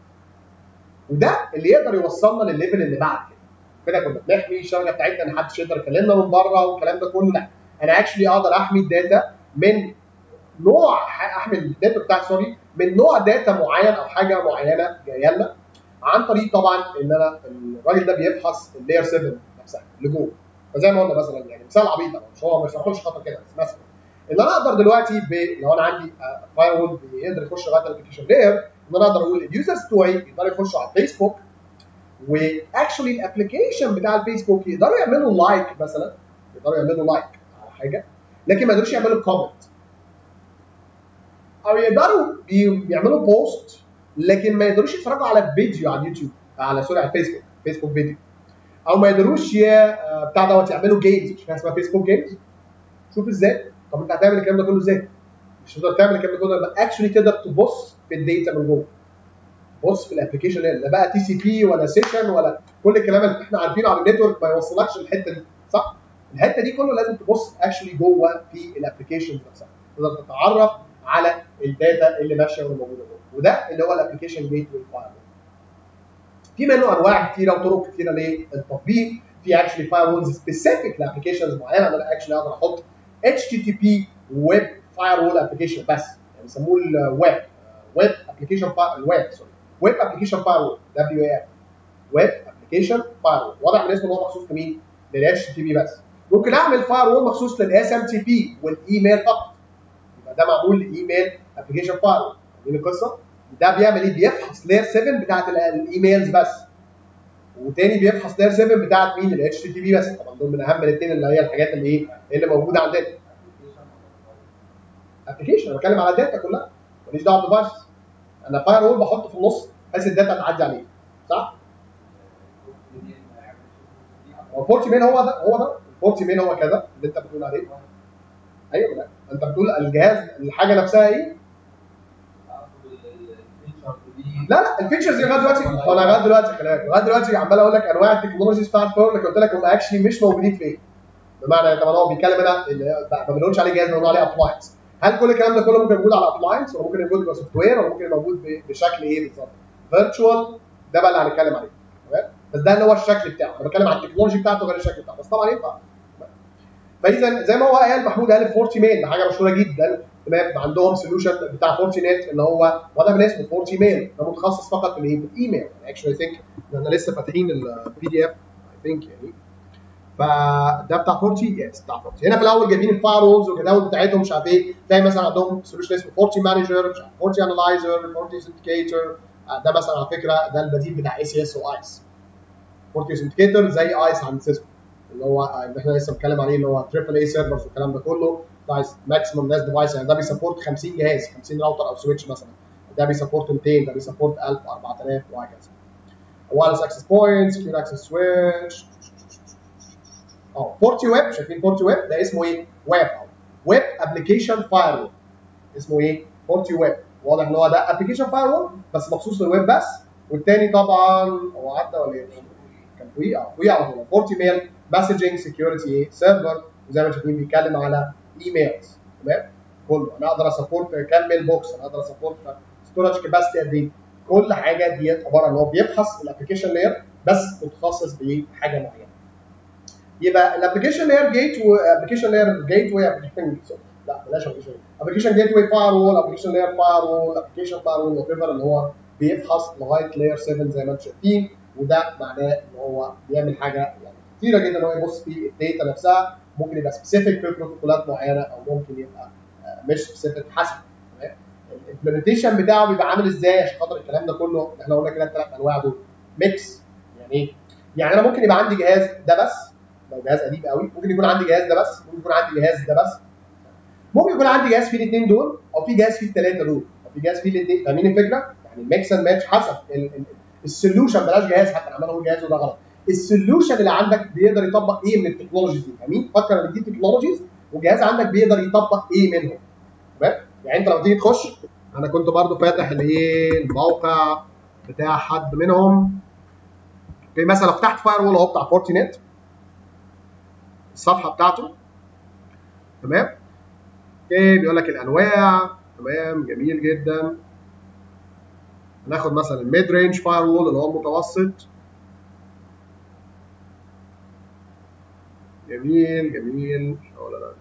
وده اللي يقدر يوصلنا للليفل اللي بعد كده. كده كنا بنحمي الشبكه بتاعتنا ان محدش يقدر يكلمنا من بره والكلام ده كله لا انا اكشلي اقدر احمي الداتا من نوع احمي الداتا بتاعتي سوري من نوع داتا معين او حاجه معينه جايه لنا عن طريق طبعا ان انا الراجل ده بيفحص اللاير 7 نفسها اللي جوه فزي ما قلنا مثلا يعني مثال عبيط طبعا مش هو مش هاخدش خطر كده بس مثلا ان انا اقدر دلوقتي ب... لو انا عندي فاير وول بيقدر يخش لغايه الابلكيشن لاير ان انا اقدر اقول اليوزرز بتوعي يقدروا يخشوا على الفيسبوك واكشلي الابلكيشن بتاع الفيسبوك يقدروا يعملوا لايك مثلا يقدروا يعملوا لايك على حاجه لكن ما يقدروش يعملوا كومنت او يقدروا يعملوا بوست لكن ما يقدروش يتفرجوا على فيديو على اليوتيوب على سوري على الفيسبوك فيسبوك فيديو او ما يقدروش ي... بتاع دوت يعملوا جيمز مش حاجه اسمها فيسبوك جيمز شوف ازاي طب انت هتعمل الكلام ده كله ازاي؟ مش هتقدر تعمل الكلام ده كله لما اكشلي تقدر تبص في الداتا من جوه بص في الابلكيشن لا بقى تي سي بي ولا سيشن ولا كل الكلام اللي احنا عارفينه على النتورك ما يوصلكش الحته دي صح؟ الحته دي كله لازم تبص اكشلي جوه في الابلكيشن نفسها تقدر تتعرف على الداتا اللي ماشيه واللي موجوده جوه وده اللي هو الابلكيشن جيت واي فاير في منه انواع كثيره وطرق كثيره للتطبيق في اكشلي فاير وولز سبيسيفيك لابلكيشنز معينه انا اكشلي اقدر احط اتش تي تي بي ويب فاير وول ابلكيشن بس يعني بيسموه الويب ويب ابلكيشن الويب سوري ويب ابلكيشن فاير وول دبليو اي ويب ابلكيشن فاير وول واضح من اسمه ان هو مخصوص لمين؟ للاتش تي بي بس ممكن اعمل فاير وول مخصوص للاس ام تي بي والايميل فقط يبقى ده معمول لايميل ابلكيشن فاير وول فاهمين القصه؟ ده بيعمل ايه؟ بيفحص لاير 7 بتاعت الايميلز بس وتاني بيفحص لاير 7 بتاعت مين؟ الاتش تي بي بس طبعا دول من اهم الاثنين اللي هي الحاجات اللي ايه؟ اللي موجوده عندنا ابلكيشن انا بتكلم على الداتا كلها ماليش دعوه بالديفايس انا فاير وول بحطه في النص بحيث الداتا تعدي عليه صح؟ هو البورت مين هو ده هو ده البورت مين هو كذا اللي انت بتقول عليه ايوه لا انت بتقول الجهاز الحاجه نفسها ايه؟ لا لا الفيتشرز لغايه دلوقتي انا لغايه دلوقتي خلي بالك لغايه دلوقتي عمال اقول لك انواع التكنولوجيز بتاعت فاير اللي قلت لك هم اكشلي مش موجودين فين بمعنى طبعا هو بيتكلم هنا اللي ما بنقولش عليه جهاز بنقول عليه ابلاينس هل كل الكلام ده كله ممكن موجود على ابلاينس ولا ممكن يبقى موجود سوفت وير ولا ممكن يبقى موجود ب- بشكل ايه بالظبط؟ فيرتشوال ده بقى اللي هنتكلم عليه تمام بس ده اللي هو الشكل بتاعه انا بتكلم عن التكنولوجي بتاعته غير الشكل بتاعه بس طبعا ينفع فاذا زي ما هو قال محمود قال فورتي ميل ده حاجه مشهوره جدا تمام عندهم سوليوشن بتاع فورتي نت اللي هو واضح من اسمه فورتي ميل ده متخصص فقط في الايه؟ في الايميل اكشلي ثينك احنا لسه فاتحين البي دي اف اي ثينك يعني فده بتاع فورتي يس بتاع فورتي هنا في الاول جايبين الفاير وولز والجداول بتاعتهم مش عارف ايه تلاقي مثلا عندهم سوليوشن اسمه فورتي مانجر مش عارف فورتي انالايزر فورتي سنتيكيتور ده مثلا على فكره ده البديل بتاع اي سي اس وايس فورتي سنتيكيتور زي ايس عند سيسكو اللي هو اللي احنا لسه بنتكلم عليه اللي هو تريبل اي سيرفرز والكلام ده كله بتاع ماكسيموم ناس ديفايس يعني ده بيسبورت 50 جهاز 50 راوتر او سويتش مثلا ده بيسبورت 200 ده بيسبورت 1000 4000 وهكذا wireless access points secure access switch اه فورتي ويب شايفين فورتي ويب ده اسمه ايه؟ ويب ويب ابلكيشن فاير اسمه ايه؟ فورتي ويب واضح ان هو ده ابلكيشن فاير بس مخصوص للويب بس والتاني طبعا هو عدى ولا ايه؟ كان فوقيه اه فوقيه على طول فورتي ميل مسجنج سكيورتي ايه؟ سيرفر وزي ما شايفين بيتكلم على ايميلز تمام؟ كله انا اقدر اسبورت كام ميل بوكس انا اقدر اسبورت ستورج كاباسيتي قد ايه؟ كل حاجه ديت عباره ان هو بيبحث الابلكيشن لاير بس متخصص بحاجه معينه يبقى الابلكيشن لاير جيت وابلكيشن لاير جيت واي لا بلاش ابلكيشن ابلكيشن جيت واي فاير وول ابلكيشن لاير فاير وول ابلكيشن فاير وول وات ايفر اللي هو بيفحص لغايه لاير 7 زي ما انتم شايفين وده معناه ان هو بيعمل حاجه يعني كتيره جدا ان هو يبص في الداتا نفسها ممكن يبقى سبيسيفيك في بروتوكولات معينه او ممكن يبقى آه، مش سبيسيفيك حسب تمام الامبلمنتيشن بتاعه بيبقى عامل ازاي عشان خاطر الكلام ده كله اللي احنا قلنا كده الثلاث انواع دول ميكس يعني ايه؟ يعني انا ممكن يبقى عندي جهاز ده بس لو جهاز قديم قوي ممكن يكون عندي جهاز ده بس ممكن يكون عندي جهاز ده بس ممكن يكون عندي جهاز فيه الاثنين دول او في جهاز فيه الثلاثه دول او في جهاز فيه الاثنين فاهمين الفكره؟ يعني ميكس اند ماتش حسب السوليوشن بلاش جهاز حتى انا عمال اقول جهاز وده غلط السوليوشن اللي عندك بيقدر يطبق ايه من التكنولوجيز دي فاهمين؟ فكر ان دي تكنولوجيز وجهاز عندك بيقدر يطبق ايه منهم تمام؟ يعني انت لو تيجي تخش انا كنت برضو فاتح الايه الموقع بتاع حد منهم في مثلا لو فتحت فاير وول اهو بتاع فورتي نت الصفحه بتاعته تمام اوكي بيقول لك الانواع تمام جميل جدا هناخد مثلا الميد رينج فاير وول اللي هو المتوسط جميل جميل ولا لا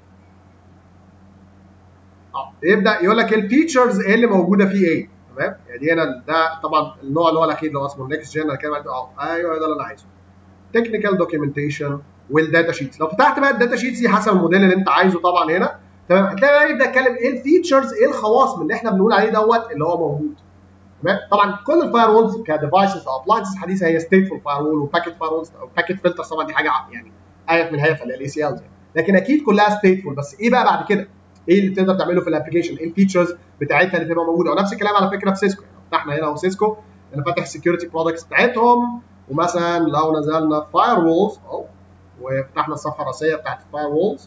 اه يبدا يقول لك الفيتشرز ايه اللي موجوده فيه ايه تمام يعني هنا ده طبعا النوع اللي هو الاخير اللي هو اسمه النكست جن اللي كان اه ايوه ده اللي انا عايزه تكنيكال دوكيومنتيشن والداتا شيتس لو فتحت بقى الداتا شيتس دي حسب الموديل اللي انت عايزه طبعا هنا تمام هتلاقي بقى يبدا يتكلم ايه الفيتشرز ايه الخواص من اللي احنا بنقول عليه دوت اللي هو موجود تمام طبعا كل الفاير وولز كديفايسز او ابلاينسز حديثه هي ستيتفول فاير وول وباكيت فاير وولز او باكيت فلتر طبعا دي حاجه يعني ايه من هيفا اللي هي الاي سي الز لكن اكيد كلها ستيتفول بس ايه بقى بعد كده؟ ايه اللي تقدر تعمله في الابلكيشن؟ ايه الفيتشرز بتاعتها اللي تبقى موجوده؟ ونفس الكلام على فكره في سيسكو يعني لو فتحنا هنا اهو سيسكو انا فاتح السكيورتي برودكتس بتاعتهم ومثلا لو نزلنا فاير وولز اهو وفتحنا الصفحه الرئيسيه بتاعت الفاير وولز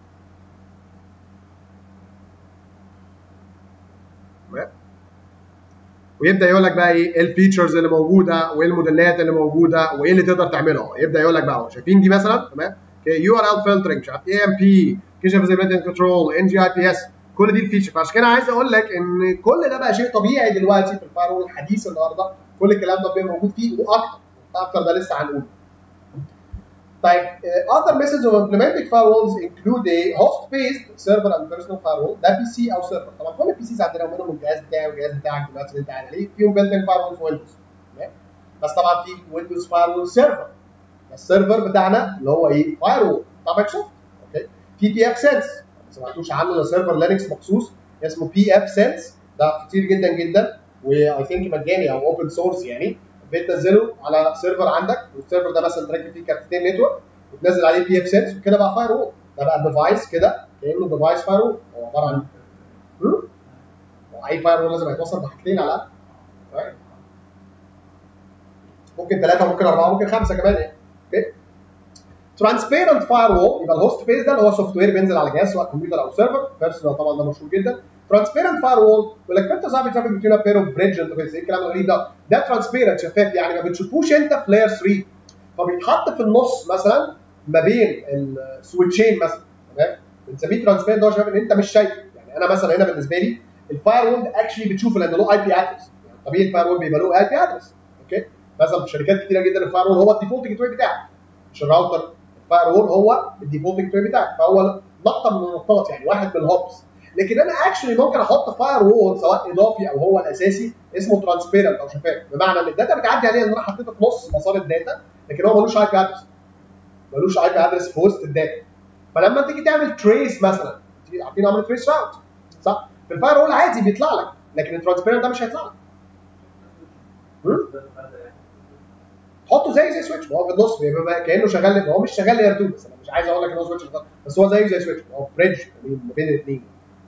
تمام ويبدا يقول لك بقى ايه الفيتشرز اللي موجوده وايه الموديلات اللي موجوده وايه اللي تقدر تعمله يبدا يقول لك بقى اهو شايفين دي مثلا تمام يو ار ال فلترنج مش عارف اي ام بي كيشن فيزيبيليتي اند كنترول ان جي اي بي اس كل دي الفيتشر فعشان كده عايز اقول لك ان كل ده بقى شيء طبيعي دلوقتي في الفاير وول الحديث النهارده كل الكلام ده بيبقى موجود فيه واكتر اكتر ده لسه هنقوله طيب uh, other methods of implementing firewalls include a host-based server and personal firewall ده بي سي او سيرفر طبعا كل البي سيز عندنا ومنهم الجهاز بتاعي والجهاز بتاعك دلوقتي اللي انت قاعد عليه فيهم built in firewalls ويندوز تمام بس طبعا في ويندوز فاير سيرفر السيرفر بتاعنا اللي هو ايه فاير وول بتاع مايكروسوفت اوكي في بي اف سنس ما سمعتوش عنه ده سيرفر لينكس مخصوص اسمه بي اف سنس ده كتير جدا جدا واي ثينك مجاني او اوبن سورس يعني بتنزله على سيرفر عندك والسيرفر ده مثلا تركب فيه كارتين نتورك وتنزل عليه بي اف سنس وكده بقى فاير وول ده بقى ديفايس كده كانه ديفايس فاير وول هو عباره عن هم؟ هو اي فاير وول لازم يتوصل بحاجتين على الاقل طيب. ممكن ثلاثه ممكن اربعه ممكن خمسه كمان يعني اوكي ترانسبيرنت فاير وول يبقى الهوست بيس ده اللي هو سوفت وير بينزل على جهاز سواء كمبيوتر او سيرفر بيرسونال طبعا ده مشهور جدا ترانسبيرنت فاير وول يقول لك انت صاحبي ترافيك بتوين بير اوف بريدج انترفيس ايه الكلام الغريب ده ده ترانسبيرنت شفاف يعني ما بتشوفوش انت في لاير 3 فبيتحط في النص مثلا ما بين السويتشين مثلا تمام بنسميه ترانسبيرنت ده يا شباب ان انت مش شايفه يعني انا مثلا هنا بالنسبه لي الفاير وول اكشلي بتشوفه لان له اي بي ادرس يعني طبيعي الفاير وول بيبقى له اي بي ادرس اوكي مثلا في شركات كتيره جدا الفاير وول هو الديفولت جيت واي بتاعك مش الراوتر الفاير وول هو الديفولت جيت واي بتاعك فهو نقطه من النقاط يعني واحد من الهوبس لكن انا اكشلي ممكن احط فاير وول سواء اضافي او هو الاساسي اسمه ترانسبيرنت او شفاف بمعنى ان الداتا بتعدي عليه ان انا حطيته في نص مسار الداتا لكن هو ملوش اي بي ادرس ملوش اي بي ادرس في وسط الداتا فلما تيجي تعمل تريس مثلا تيجي- عارفين عمل تريس راوت صح في الفاير وول عادي بيطلع لك لكن الترانسبيرنت ده مش هيطلع لك حطه زي زي سويتش ما هو في النص بيبقى كانه شغال هو مش شغال لاير 2 بس انا مش عايز اقول لك ان هو سويتش بالظبط، بس هو زيه زي سويتش هو بريدج ما بين الاثنين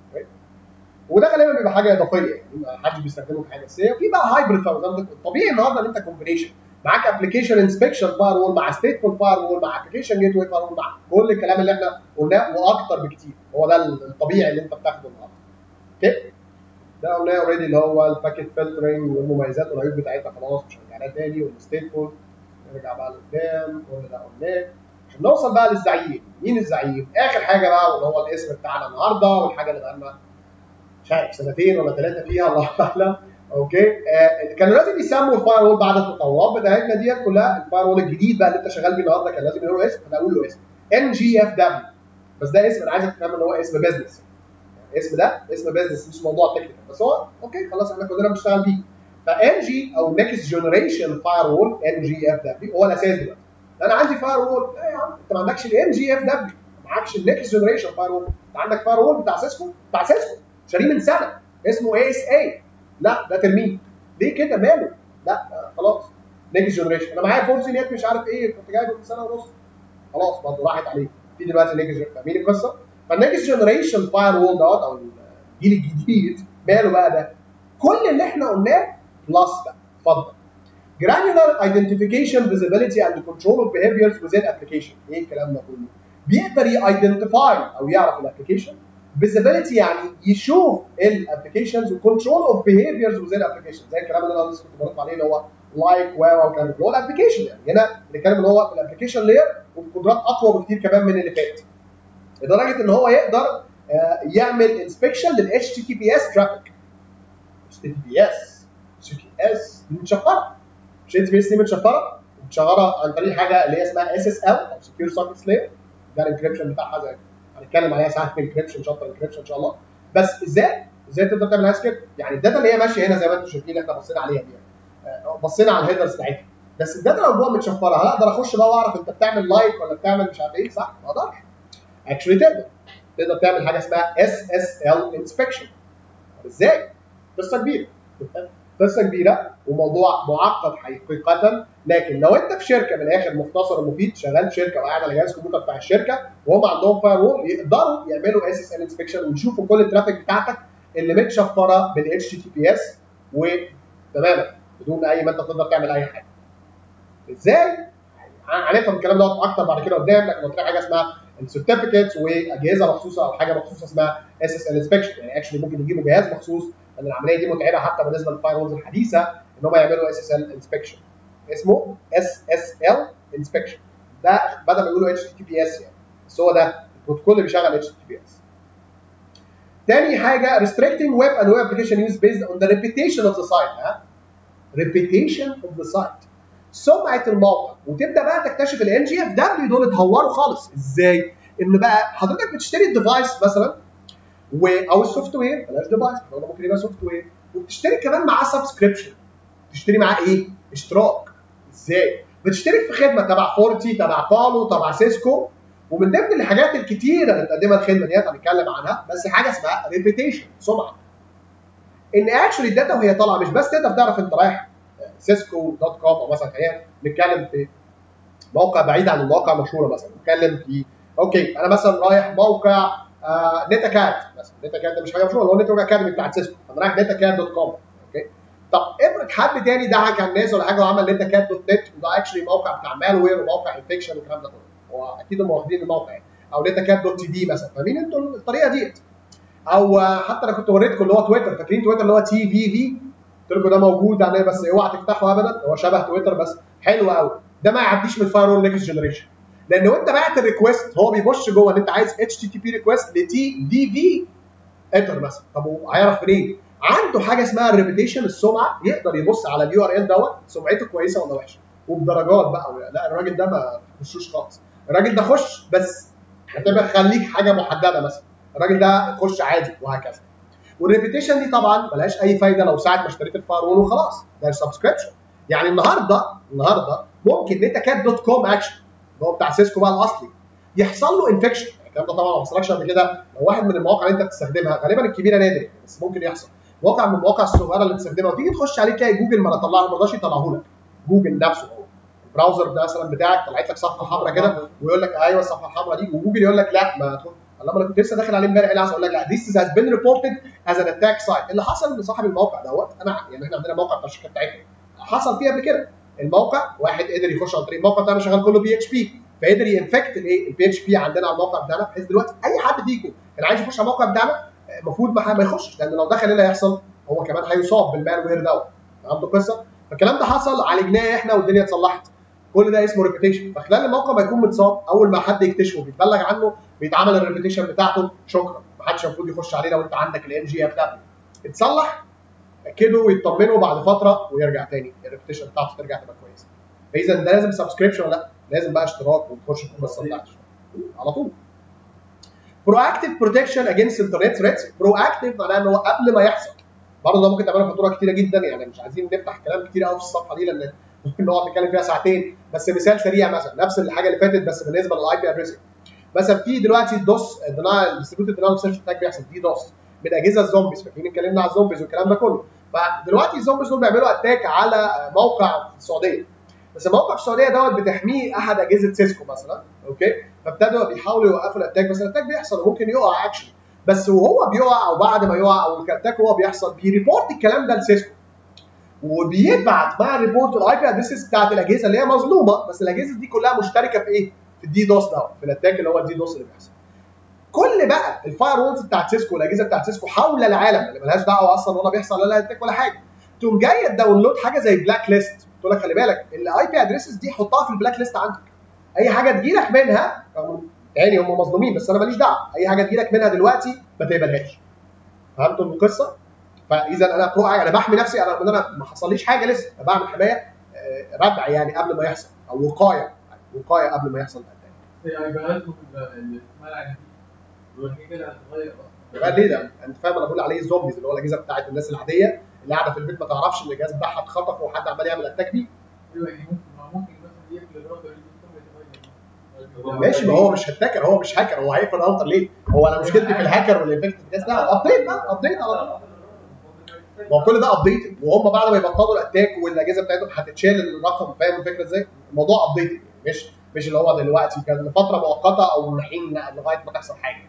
وده غالبا بيبقى حاجه اضافيه يعني ما حدش بيستخدمه في حاجه اساسيه وفي بقى هايبرد فاير وول الطبيعي النهارده ان انت كومبينيشن معاك ابلكيشن انسبكشن فاير وول مع ستيتفول فاير وول مع ابلكيشن جيت واي فاير وول مع كل الكلام اللي احنا قلناه واكتر بكتير هو ده الطبيعي اللي انت بتاخده النهارده اوكي ده قلناه اوريدي اللي هو الباكيت فلترنج والمميزات والعيوب بتاعتها خلاص مش هنرجع لها تاني والستيتفول نرجع بقى لقدام كل ده قلناه عشان نوصل بقى للزعيم مين الزعيم؟ اخر حاجه بقى واللي هو الاسم بتاعنا النهارده والحاجه اللي بقالنا مش عارف سنتين ولا ثلاثه فيها الله اعلم اوكي آه كانوا لازم يسموا الفاير وول بعد التطورات بتاعتنا ديت كلها الفاير وول الجديد بقى اللي انت شغال بيه النهارده كان لازم يقولوا اسم فانا اقول له اسم ان جي اف دبليو بس ده اسم انا عايزك تفهم ان هو اسم بيزنس الاسم ده اسم بيزنس مش موضوع تكنيكال بس هو اوكي خلاص احنا كلنا بنشتغل بيه فان جي او نيكست جنريشن فاير وول ان جي اف دبليو هو الاساس دلوقتي انا عندي فاير وول لا يا عم انت ما عندكش الان جي اف دبليو ما معكش النكست جنريشن فاير وول انت عندك فاير وول بتاع سيسكو بتاع سيسكو شاريه من سنه اسمه اي اس اي لا ده ترميه ليه كده ماله لا آه، خلاص نيكست جنريشن انا معايا فورسي نت مش عارف ايه كنت جايبه من سنه ونص خلاص برضه راحت عليه في دلوقتي نيكست فاهمين القصه فالنيكست جنريشن فاير وول دوت او الجيل الجديد ماله بقى ده كل اللي احنا قلناه بلس بقى اتفضل granular identification visibility and control of behaviors within application ايه الكلام ده كله بيقدر يايدنتيفاي او يعرف الابلكيشن visibility يعني يشوف الابلكيشنز وكنترول اوف behaviors within application زي الكلام اللي انا لسه كنت برد عليه اللي هو لايك واو والكلام ده اللي هو الابلكيشن يعني هنا بنتكلم ان هو في الابلكيشن لاير وبقدرات اقوى بكتير كمان من اللي فات لدرجه ان هو يقدر آه، يعمل انسبكشن لل HTTPS ترافيك HTTPS HTTPS دي متشفره مش HTTPS دي متشفره متشفره عن طريق حاجه اللي هي اسمها SSL او Secure Sockets Layer ده الانكريبشن بتاعها زي هنتكلم عليها ساعه في الانكريبشن شابتر انكريبشن ان شاء الله بس ازاي ازاي تقدر تعمل هاش كده يعني الداتا اللي هي ماشيه هنا زي ما انتم شايفين اللي احنا بصينا عليها دي آه، بصينا على الهيدرز بتاعتها بس الداتا لو جوه متشفره هل اقدر اخش بقى واعرف انت بتعمل لايك ولا بتعمل مش عارف ايه صح ما اقدرش اكشلي تقدر تقدر تعمل حاجه اسمها اس اس ال انسبكشن ازاي قصه كبيره قصه كبيره وموضوع معقد حقيقه لكن لو انت في شركه من الاخر مختصر ومفيد شغال في شركه وقاعد على جهاز الكمبيوتر بتاع الشركه وهم عندهم فاير وول يقدروا يعملوا اس اس ال انسبكشن ويشوفوا كل الترافيك بتاعتك اللي متشفره بال اتش تي بي اس وتماما بدون اي ما انت تقدر تعمل اي حاجه. ازاي؟ هنفهم الكلام دوت اكتر بعد كده قدام لكن قلت لك حاجه اسمها السيرتيفيكتس واجهزه مخصوصه او حاجه مخصوصه اسمها اس اس ال انسبكشن يعني اكشلي ممكن يجيبوا جهاز مخصوص لان العمليه دي متعبه حتى بالنسبه للفاير وولز الحديثه ان هم يعملوا اس اس ال انسبكشن اسمه اس اس ال انسبكشن ده بدل ما يقولوا اتش تي بي اس يعني بس هو ده البروتوكول اللي بيشغل اتش تي بي اس تاني حاجه restricting web and web application use based on the reputation of the site ها reputation of the site سمعه الموقع وتبدا بقى تكتشف الان جي اف دبليو دول اتهوروا خالص ازاي؟ ان بقى حضرتك بتشتري الديفايس مثلا و او السوفت وير بلاش ديفايس هو ممكن يبقى سوفت وير وبتشتري كمان معاه سبسكريبشن تشتري معاه ايه؟ اشتراك ازاي؟ بتشترك في خدمه تبع فورتي تبع بالو تبع سيسكو ومن ضمن الحاجات الكتيره اللي بتقدمها الخدمه ديت هنتكلم عنها بس حاجه اسمها ريبيتيشن سمعه ان اكشولي الداتا وهي طالعه مش بس تقدر تعرف انت رايح سيسكو دوت كوم او مثلا خلينا نتكلم في موقع بعيد عن المواقع المشهوره مثلا نتكلم في اوكي انا مثلا رايح موقع آه نت اكاد مثلا نت اكاد ده مش حاجه مشهوره اللي هو نتورك اكاديمي بتاع سيسكو انا رايح نت اكاد دوت كوم اوكي طب افرض حد تاني ضحك على الناس ولا حاجه وعمل نت اكاد دوت نت وده اكشلي موقع بتاع مالوير وموقع انفكشن والكلام ده كله هو اكيد هم واخدين الموقع يعني او نت اكاد دوت تي دي مثلا فاهمين انتوا الطريقه ديت او آه، حتى انا كنت وريتكم اللي هو تويتر فاكرين تويتر اللي هو تي في في قلت لكم ده موجود يعني بس اوعى تفتحه ابدا هو شبه تويتر بس حلو قوي ده ما يعديش من فاير وول نيكست جنريشن لان وانت بعت الريكوست هو بيخش جوه ان انت عايز اتش تي تي بي ريكوست لتي دي في انتر مثلا طب هو هيعرف منين؟ عنده حاجه اسمها الريبيتيشن السمعه يقدر يبص على اليو ار ال دوت سمعته كويسه ولا وحشه وبدرجات بقى لا الراجل ده ما تخشوش خالص الراجل ده خش بس هتبقى خليك حاجه محدده مثلا الراجل ده خش عادي وهكذا والريبيتيشن دي طبعا ملهاش اي فايده لو ساعه ما اشتريت الفاير وول وخلاص ده سبسكريبشن يعني النهارده النهارده ممكن نتا كات دوت كوم اكشن اللي هو بتاع سيسكو بقى الاصلي يحصل له انفكشن الكلام ده طبعا ما حصلكش قبل كده لو واحد من المواقع اللي انت بتستخدمها غالبا الكبيره نادر بس ممكن يحصل موقع من المواقع الصغيره اللي بتستخدمها وتيجي تخش عليه تلاقي جوجل ما طلع ما رضاش يطلعه لك جوجل نفسه هو البراوزر ده مثلا بتاعك طلعت لك صفحه حمراء كده ويقول لك ايوه الصفحه الحمراء دي وجوجل يقول لك لا ما تدخل الله انا كنت لسه داخل عليه امبارح عايز اقول لك لا ذيس هاز بين ريبورتد از ان اتاك سايت اللي حصل ان صاحب الموقع دوت انا يعني احنا عندنا موقع بتاع الشركه بتاعتنا حصل فيه قبل كده الموقع واحد قدر يخش عن طريق الموقع بتاعنا شغال كله بي اتش بي فقدر ينفكت الايه البي اتش بي عندنا على الموقع بتاعنا بحيث دلوقتي اي حد فيكم كان عايز يخش على الموقع بتاعنا المفروض ما ما يخشش لان لو دخل ايه اللي هيحصل؟ هو كمان هيصاب بالمان وير دوت عنده قصه فالكلام ده حصل عالجناه احنا والدنيا اتصلحت كل ده اسمه ريبيتيشن فخلال الموقع ما يكون متصاب اول ما حد يكتشفه بيتبلغ عنه بيتعمل الريبيتيشن بتاعته شكرا ما حدش المفروض يخش عليه لو انت عندك الام جي بتاعته اتصلح اكدوا ويطمنوا بعد فتره ويرجع تاني الريبيتيشن بتاعته ترجع تبقى كويسه فاذا ده لازم سبسكريبشن ولا لا لازم بقى اشتراك وتخش في القصه بتاعته على طول proactive protection against internet threats proactive معناه ان هو قبل ما يحصل برضه ده ممكن تعملها فاتوره كتيره جدا يعني مش عايزين نفتح كلام كتير قوي في الصفحه دي لان ممكن نقعد نتكلم فيها ساعتين بس مثال سريع مثلا نفس الحاجه اللي فاتت بس بالنسبه للاي بي ادريسنج مثلا في دلوقتي دوس دينايل ديستريبيوتد دينايل سيرش اتاك بيحصل دي دوس من اجهزه الزومبيز فاكرين اتكلمنا على الزومبيز والكلام ده كله فدلوقتي الزومبيز دول بيعملوا اتاك على موقع في السعوديه بس الموقع في السعوديه دوت بتحميه احد اجهزه سيسكو مثلا اوكي فابتدوا بيحاولوا يوقفوا الاتاك بس الاتاك بيحصل وممكن يقع اكشن بس وهو بيقع او بعد ما يقع او الاتاك وهو بيحصل بيريبورت الكلام ده لسيسكو وبيبعت مع الريبورت الاي بي ادريسز بتاعت الاجهزه اللي هي مظلومه بس الاجهزه دي كلها مشتركه في ايه؟ في الدي دوس دوت في الاتاك اللي هو الدي دوس اللي بيحصل. كل بقى الفاير وولز بتاعت سيسكو والاجهزه بتاعت سيسكو حول العالم اللي ملهاش دعوه اصلا ولا بيحصل ولا اتاك ولا حاجه تقوم جايه تداونلود حاجه زي بلاك ليست تقول لك خلي بالك الاي بي ادريسز دي حطها في البلاك ليست عندك اي حاجه تجيلك منها يعني هم مظلومين بس انا ماليش دعوه اي حاجه تجيلك منها دلوقتي ما تقبلهاش فهمتوا القصه؟ فاذا انا برو انا بحمي نفسي انا انا ما حصليش حاجه لسه انا بعمل حمايه ردع يعني قبل ما يحصل او وقايه وقايه قبل ما يحصل هي عباراتهم اللي اسمها دي والحاجه كده هتتغير يبقى ليه ده؟ انت فاهم انا بقول عليه الزومبيز اللي هو الاجهزه بتاعت الناس العاديه اللي قاعده في البيت ما تعرفش ان الجهاز بتاعها اتخطف وحد عمال يعمل اتاك بيه ايوه يعني ممكن ممكن مثلا يقفل الراوتر يتغير ماشي ما هو مش هتاكر هو مش هاكر هو هيقفل الراوتر ليه؟ هو انا مشكلتي في الهاكر والانفكتد الجهاز ده ابديت بقى ابديت على طول ما هو كل ده ابديت وهم بعد ما يبطلوا الاتاك والاجهزه بتاعتهم هتتشال الرقم فاهم الفكره ازاي؟ الموضوع ابديت مش مش اللي هو دلوقتي كان لفتره مؤقته او حين لغايه ما تحصل حاجه.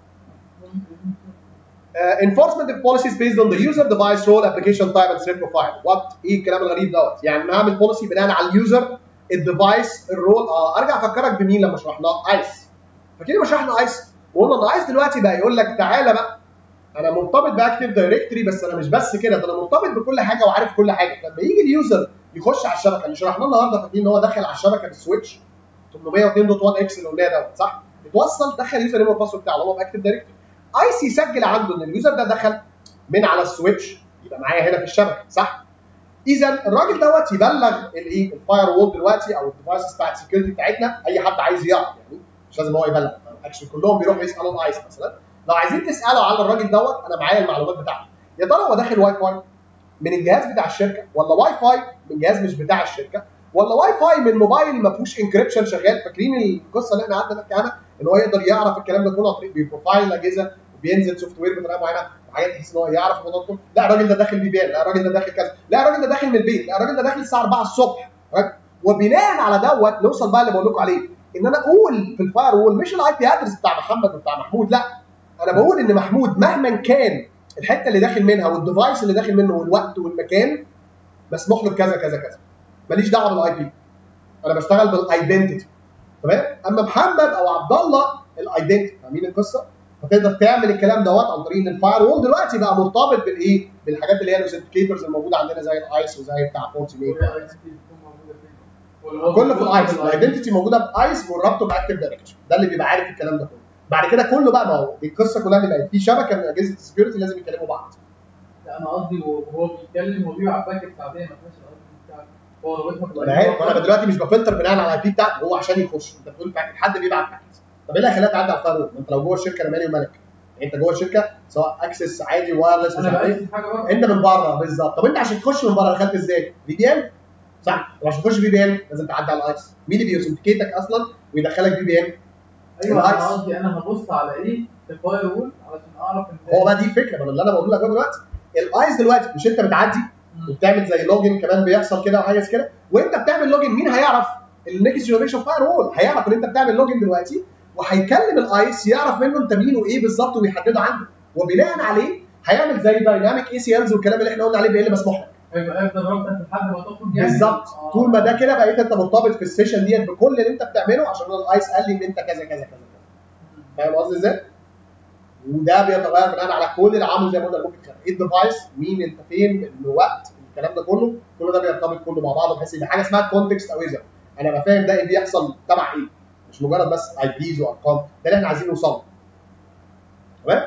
Uh, enforcement of policies based on the user device role application type and threat profile. What ايه الكلام الغريب دوت؟ يعني نعمل بوليسي بناء على اليوزر الديفايس الرول اه ارجع افكرك بمين لما شرحناه ايس. فاكرين لما شرحنا ايس؟ وقلنا ان ايس دلوقتي بقى يقول لك تعالى بقى انا مرتبط باكتيف دايركتوري بس انا مش بس كده ده انا مرتبط بكل حاجه وعارف كل حاجه لما يجي اليوزر يخش على الشبكه اللي شرحناه النهارده فاكرين ان هو داخل على الشبكه بالسويتش 802.1 اكس اللي قلناه دوت صح؟ اتوصل دخل اليوزر نيم والباسورد بتاعه اللي هو باكتيف دايركتوري ايس يسجل عنده ان اليوزر ده دخل من على السويتش يبقى معايا هنا في الشبكه صح؟ اذا الراجل دوت يبلغ الايه الفاير وول دلوقتي او الديفايسز بتاعت السكيورتي بتاعتنا اي حد عايز يعرف يعني مش لازم هو يبلغ اكشلي كلهم بيروحوا يسالوا الايس مثلا لو عايزين تسالوا على الراجل دوت انا معايا المعلومات بتاعته يا ترى هو داخل واي فاي من الجهاز بتاع الشركه ولا واي فاي من جهاز مش بتاع الشركه ولا واي فاي من موبايل ما فيهوش انكريبشن شغال فاكرين القصه اللي احنا قعدنا نحكي عنها ان هو يقدر يعرف الكلام ده كله عن طريق بروفايل الاجهزه وبينزل سوفت وير بطريقه معينه وحاجات تحس ان هو يعرف الموضوع كله لا الراجل ده داخل بي بي لا الراجل ده داخل كذا لا الراجل ده داخل من البيت لا الراجل ده داخل الساعه 4 الصبح وبناء على دوت نوصل بقى اللي بقول لكم عليه ان انا اقول في الفاير وول مش الاي بي ادرس بتاع محمد وبتاع محمود لا انا بقول ان محمود مهما كان الحته اللي داخل منها والديفايس اللي داخل منه والوقت والمكان مسموح له بكذا كذا كذا ماليش دعوه بالاي بي انا بشتغل بالايدنتيتي تمام اما محمد او عبد الله الايدنتيتي فاهمين القصه فتقدر تعمل الكلام دوت عن طريق ان الفاير وول دلوقتي بقى مرتبط بالايه بالحاجات اللي هي الاوثنتيكيتورز الموجوده عندنا زي الايس وزي بتاع فورتي ميل والRSP بتكون موجوده فين؟ كله في الايس الايدنتيتي موجوده في ايس وربطه باكتف دايركشن ده اللي بيبقى عارف الكلام ده كله بعد كده كله بقى ما هو دي القصه كلها اللي بقت في شبكه من اجهزه السكيورتي لازم يكلموا بعض لا انا قصدي وهو بيتكلم هو بيبعت باكت عاديه ما فيهاش الاي بي بتاعك هو رابطها انا عارف انا دلوقتي مش بفلتر بناء على الاي بي بتاعته هو عشان يخش انت بتقول باكت حد بيبعت باكت طب ايه اللي هيخليها تعدي على الفاير ما انت لو جوه الشركه انا مالي ومالك يعني انت جوه الشركه سواء اكسس عادي وايرلس مش انا عارف ايه بقيت حاجه بره انت من بره بالظبط طب انت عشان تخش من بره دخلت ازاي؟ في بي ان صح وعشان تخش في بي ان لازم تعدي على الايس مين اللي بيوثنتيكيتك اصلا ويدخلك في بي ان ايوه الآيس. انا قصدي انا هبص على ايه في الفاير وول علشان اعرف انت هو بقى دي الفكره ما اللي انا بقول لك بقى دلوقتي الايس دلوقتي مش انت بتعدي وبتعمل زي لوجن كمان بيحصل كده وحاجه زي كده وانت بتعمل لوجن مين هيعرف النكست جنريشن فاير وول هيعرف ان انت بتعمل لوجن دلوقتي وهيكلم الايس يعرف منه انت مين وايه بالظبط ويحدده عنده وبناء عليه هيعمل زي دايناميك اي سي الز والكلام اللي احنا قلنا عليه بايه اللي مسموح لك هيبقى يفضل رابطك لحد ما تخرج يعني بالظبط آه. طول ما ده كده بقيت انت مرتبط في السيشن ديت بكل اللي انت بتعمله عشان الايس قال لي ان انت كذا كذا كذا كذا فاهم قصدي ازاي؟ وده بيتغير بناء على كل العوامل زي ما قلنا ممكن تخلق ايه الديفايس مين انت فين الوقت الكلام ده كله كل ده بيرتبط كله مع بعضه بحيث يبقى حاجه اسمها كونتكست او ايزر انا ابقى فاهم ده ايه بيحصل تبع ايه مش مجرد بس اي بيز وارقام ده اللي احنا عايزين نوصل له. تمام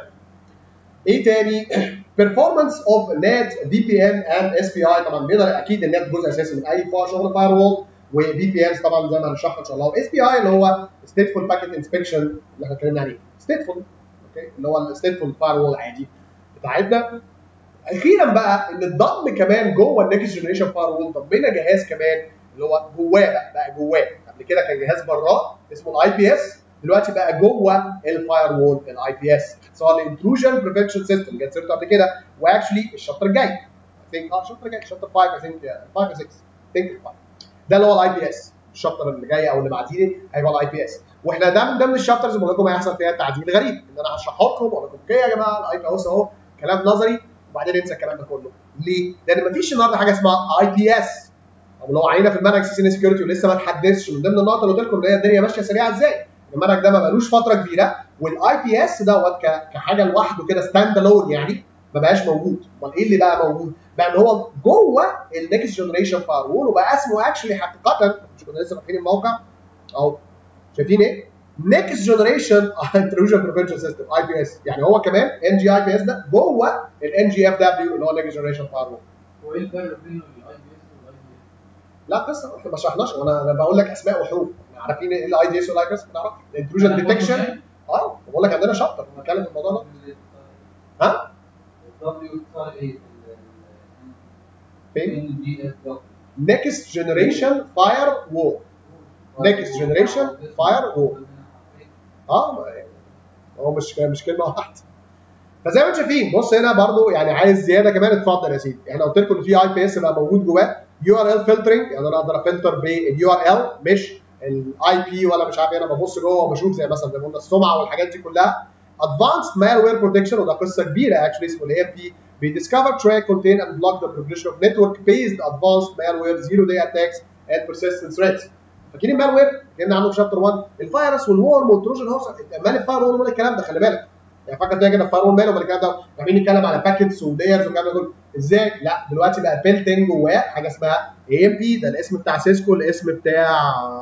ايه تاني performance of NAT VPN and SPI طبعا بيقدر اكيد النات جزء اساسي من اي فا- شغل فاير وول وفي بي انز طبعا زي ما هنشرح ان شاء الله واس بي اي اللي هو stateful packet inspection اللي احنا اتكلمنا عليه stateful اوكي اللي هو الستيتفول فاير وول عادي بتاعتنا اخيرا بقى ان الضم كمان جوه النكست جنريشن فاير وول ضمنا جهاز كمان اللي هو جواه بقى بقى جواه قبل كده كان جهاز براه اسمه الاي بي اس دلوقتي بقى جوه الفاير وول الاي بي اس اختصار لانتروجن بريفنشن سيستم جت سيرته قبل كده واكشلي الشابتر الجاي اي ثينك اه الشابتر الجاي شابتر 5 اي ثينك 5 او 6 ثينك 5 ده اللي هو الاي بي اس الشابتر اللي جاي او اللي بعديه هيبقى الاي بي اس واحنا ده من ضمن الشابترز بقول لكم هيحصل فيها تعديل غريب ان انا هشرحه لكم واقول لكم اوكي يا جماعه الاي بي اس اهو كلام نظري وبعدين انسى الكلام ده كله ليه؟ لان مفيش النهارده حاجه اسمها اي بي اس او لو عينا في المنهج سي ان سكيورتي ولسه ما اتحدثش من ضمن النقط اللي قلت لكم ان هي الدنيا ماشيه سريعه ازاي المنهج ده ما بقالوش فتره كبيره والاي بي اس دوت ك- كحاجه لوحده كده ستاند الون يعني ما بقاش موجود امال ايه اللي بقى موجود؟ بقى ان هو جوه النكست جنريشن فاير وول وبقى اسمه اكشلي حقيقه مش كنا لسه فاتحين الموقع اهو شايفين ايه؟ نكست جنريشن انتروجن بريفنشن سيستم اي بي اس يعني هو كمان ان جي اي بي اس ده جوه الان جي اف دبليو اللي هو نكست جنريشن فاير وول هو ايه الفرق بين الاي بي اس والاي بي اس؟ لا قصه احنا ما شرحناش وانا انا بقول لك اسماء وحروف احنا عارفين ايه الاي دي اس والاي بي اس ما نعرفش الانتروجن ديتكشن اه بقول لك عندنا شابتر بنتكلم في الموضوع ده ها؟ الدبليو اختصار ايه؟ فين؟ ان جي اس دبليو نكست جنريشن فاير وول Next generation firewall. اه ما- هو مش مش كلمه واحده فزي ما انتم شايفين بص هنا برضو يعني عايز زياده كمان اتفضل يا سيدي احنا قلت لكم ان في اي بي اس بقى موجود جواه يو ار ال فلترنج يعني انا اقدر افلتر باليو ار ال مش الاي بي ولا مش عارف ايه انا ببص جوه وبشوف زي مثلا زي ما قلنا السمعه والحاجات دي كلها ادفانسد مالوير بروتكشن وده قصه كبيره اكشلي اسمه الاي ام بي بيديسكفر تراك كونتين اند بلوك ذا progression of network based advanced malware zero day attacks and persistent threats فاكرين المالوير اتكلمنا عنه في شابتر 1 الفيروس والورم والتروجن هورس مال الفاير وول ولا الكلام ده خلي بالك يعني فاكر ده كده الفاير وول ماله ولا الكلام ده عمالين نتكلم على باكيتس ولايرز والكلام ده كله ازاي لا دلوقتي بقى بيلت ان جواه حاجه اسمها اي ام بي ده الاسم بتاع سيسكو الاسم بتاع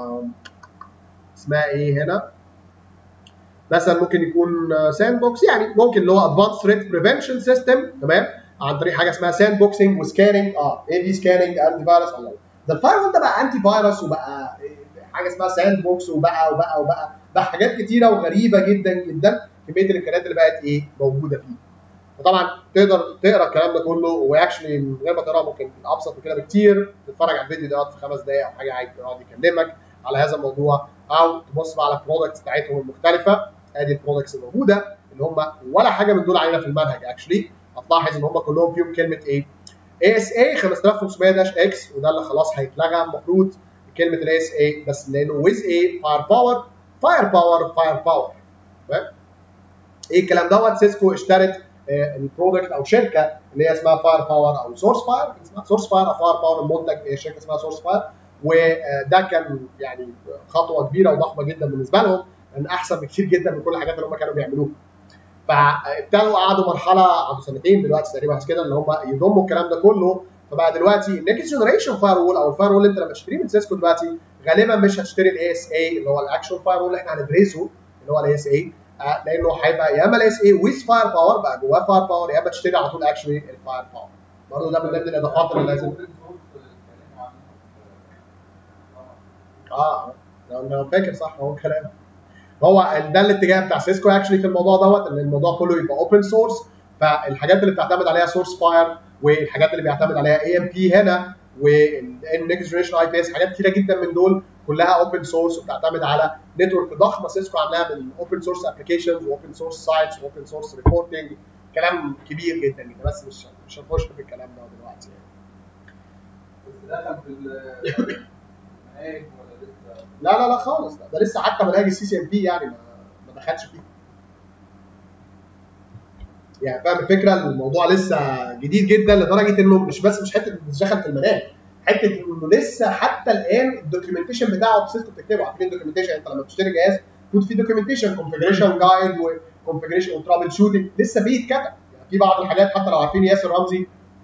اسمها ايه هنا مثلا ممكن يكون ساند بوكس يعني ممكن اللي هو ادفانس ثريت بريفنشن سيستم تمام عن طريق حاجه اسمها ساند بوكسنج وسكاننج اه اي في سكاننج انتي فيروس الله ده الفاير وول ده بقى انتي فيروس وبقى حاجه اسمها ساند بوكس وبقى وبقى وبقى بقى حاجات كتيره وغريبه جدا جدا كميه الامكانيات اللي بقت ايه موجوده فيه فطبعا تقدر تقرا الكلام ده كله واكشلي من غير ما تقراه ممكن ابسط من كده بكتير تتفرج على الفيديو دوت في خمس دقائق او حاجه عادي يقعد يكلمك على هذا الموضوع او تبص بقى على البرودكتس بتاعتهم المختلفه ادي البرودكتس الموجوده اللي هم ولا حاجه من دول علينا في المنهج اكشلي هتلاحظ ان هم كلهم فيهم كلمه ايه؟ اي اس اي 5500 داش اكس وده اللي خلاص هيتلغى المفروض كلمه الاي اس اي بس لانه ويز اي فاير باور فاير باور فاير باور تمام ايه الكلام دوت سيسكو اشترت آه، البرودكت او شركه اللي هي اسمها فاير باور او سورس فاير اسمها سورس فاير او فاير باور المنتج هي شركه اسمها سورس فاير وده كان يعني خطوه كبيره وضخمه جدا بالنسبه لهم لان احسن بكتير جدا من كل الحاجات اللي هم كانوا بيعملوها فابتدوا قعدوا مرحله قعدوا سنتين دلوقتي تقريبا كده ان هم يضموا الكلام ده كله فبقى دلوقتي النكست جنريشن فاير وول او الفاير وول اللي انت لما تشتريه من سيسكو دلوقتي غالبا مش هتشتري الاي اس اي اللي هو الاكشن فاير وول اللي احنا هندرسه اللي هو الاي اس اي لانه هيبقى يا اما الاي اس اي ويز فاير باور بقى جواه فاير باور يا اما تشتري على طول اكشلي الفاير باور برضه ده من ضمن الاضافات اللي لازم اه لو لو فاكر صح هو كلام هو ده الاتجاه بتاع سيسكو اكشلي في الموضوع دوت ان الموضوع كله يبقى اوبن سورس فالحاجات اللي بتعتمد عليها سورس فاير والحاجات اللي بيعتمد عليها اي ام بي هنا والنكست جنريشن اي بي اس حاجات كتيره جدا من دول كلها اوبن سورس وبتعتمد على نتورك ضخمه سيسكو عاملاها من اوبن سورس ابلكيشنز واوبن سورس سايتس واوبن سورس ريبورتنج كلام كبير جدا جدا بس مش مش هنخش في الكلام ده دلوقتي يعني. بس دخل في المناهج ولا لسه لا لا لا خالص لا. ده لسه حتى منهج السي سي ام بي يعني ما, ما دخلش فيه يعني فاهم الفكره الموضوع لسه جديد جدا لدرجه انه مش بس مش حته مش دخل في المناهج حته انه لسه حتى الان الدوكيومنتيشن بتاعه سيسكو بتكتبه عارفين الدوكيومنتيشن انت لما بتشتري جهاز المفروض في دوكيومنتيشن كونفجريشن جايد وكونفجريشن وترابل شوتنج لسه بيتكتب يعني في بعض الحاجات حتى لو عارفين ياسر رمزي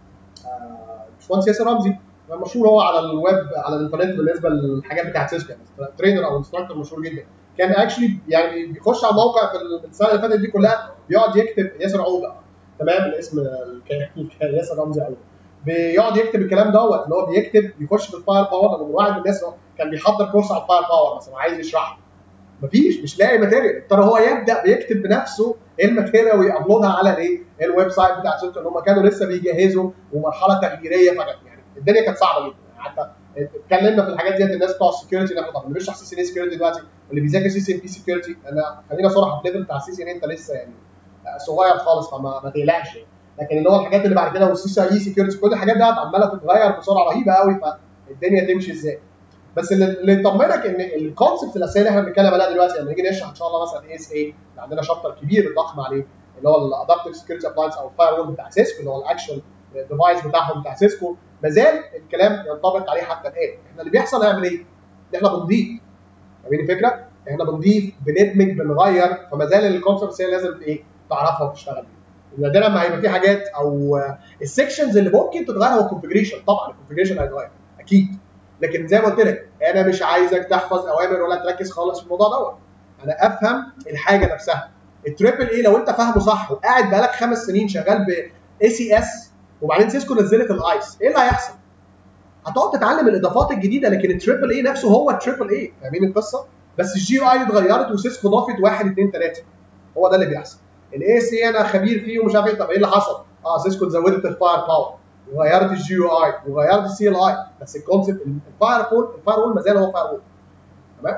آه، باشمهندس ياسر رمزي مشهور هو على الويب على الانترنت بالنسبه للحاجات بتاعت سيسكو يعني ترينر او انستراكتور مشهور جدا كان اكشلي يعني بيخش على الموقع في السنه اللي فاتت دي كلها بيقعد يكتب ياسر عوده تمام الاسم الكيان ياسر رمزي عوده بيقعد يكتب الكلام دوت اللي هو بيكتب يخش في الفاير باور لما واحد من الناس هو كان بيحضر كورس على الفاير باور مثلا عايز يشرحه مفيش مش لاقي ماتيريال اضطر هو يبدا بيكتب بنفسه ايه الماتيريال ويابلودها على الايه الويب سايت بتاع سيسكو ان هم كانوا لسه بيجهزوا ومرحله تغييريه فجاه يعني الدنيا كانت صعبه جدا يعني حتى اتكلمنا في الحاجات ديت الناس بتوع السكيورتي اللي احنا اللي بيشرح سي سي ان سكيورتي دلوقتي واللي بيذاكر سي سي ان بي سكيورتي انا خلينا صراحه في الليفل بتاع السي سي ان انت لسه يعني صغير خالص فما ما تقلقش يعني. لكن اللي هو الحاجات اللي بعد كده والسي سي اي سكيورتي كل الحاجات ديت عماله تتغير بسرعه رهيبه قوي فالدنيا تمشي ازاي بس اللي اللي يطمنك ان الكونسبت الاساسيه اللي احنا بنتكلم عليها دلوقتي لما نيجي نشرح ان شاء الله مثلا اي اس اي اللي عندنا شابتر كبير ضخم عليه اللي هو الادابتيف سكيورتي ابلاينس او الفاير وول بتاع سيسكو اللي هو الاكشن ديفايس بتاعهم بتاع سيسكو ما زال الكلام ينطبق عليه حتى الان احنا اللي بيحصل نعمل ايه؟ ان احنا بنضيف فاهمين الفكره؟ احنا بنضيف بندمج بنغير فما زال الكونسبت هي لازم ايه؟ تعرفها وتشتغل بيها نادرا ما هيبقى في حاجات او السكشنز اللي ممكن تتغير هو الكونفجريشن طبعا الكونفجريشن هيتغير اكيد لكن زي ما قلت لك انا مش عايزك تحفظ اوامر ولا تركز خالص في الموضوع دوت انا افهم الحاجه نفسها التريبل اي لو انت فاهمه صح وقاعد بقالك خمس سنين شغال ب اي سي اس وبعدين سيسكو نزلت الايس ايه اللي هيحصل؟ هتقعد تتعلم الاضافات الجديده لكن التريبل اي نفسه هو التريبل اي فاهمين القصه؟ بس الجي اي اتغيرت وسيسكو ضافت واحد اثنين ثلاثه هو ده اللي بيحصل الاي سي انا خبير فيه ومش عارف ايه طب ايه اللي حصل؟ اه سيسكو زودت الفاير باور وغيرت الجي يو اي وغيرت السي ال اي بس الكونسيبت الفاير وول الفاير وول ما زال هو فاير وول تمام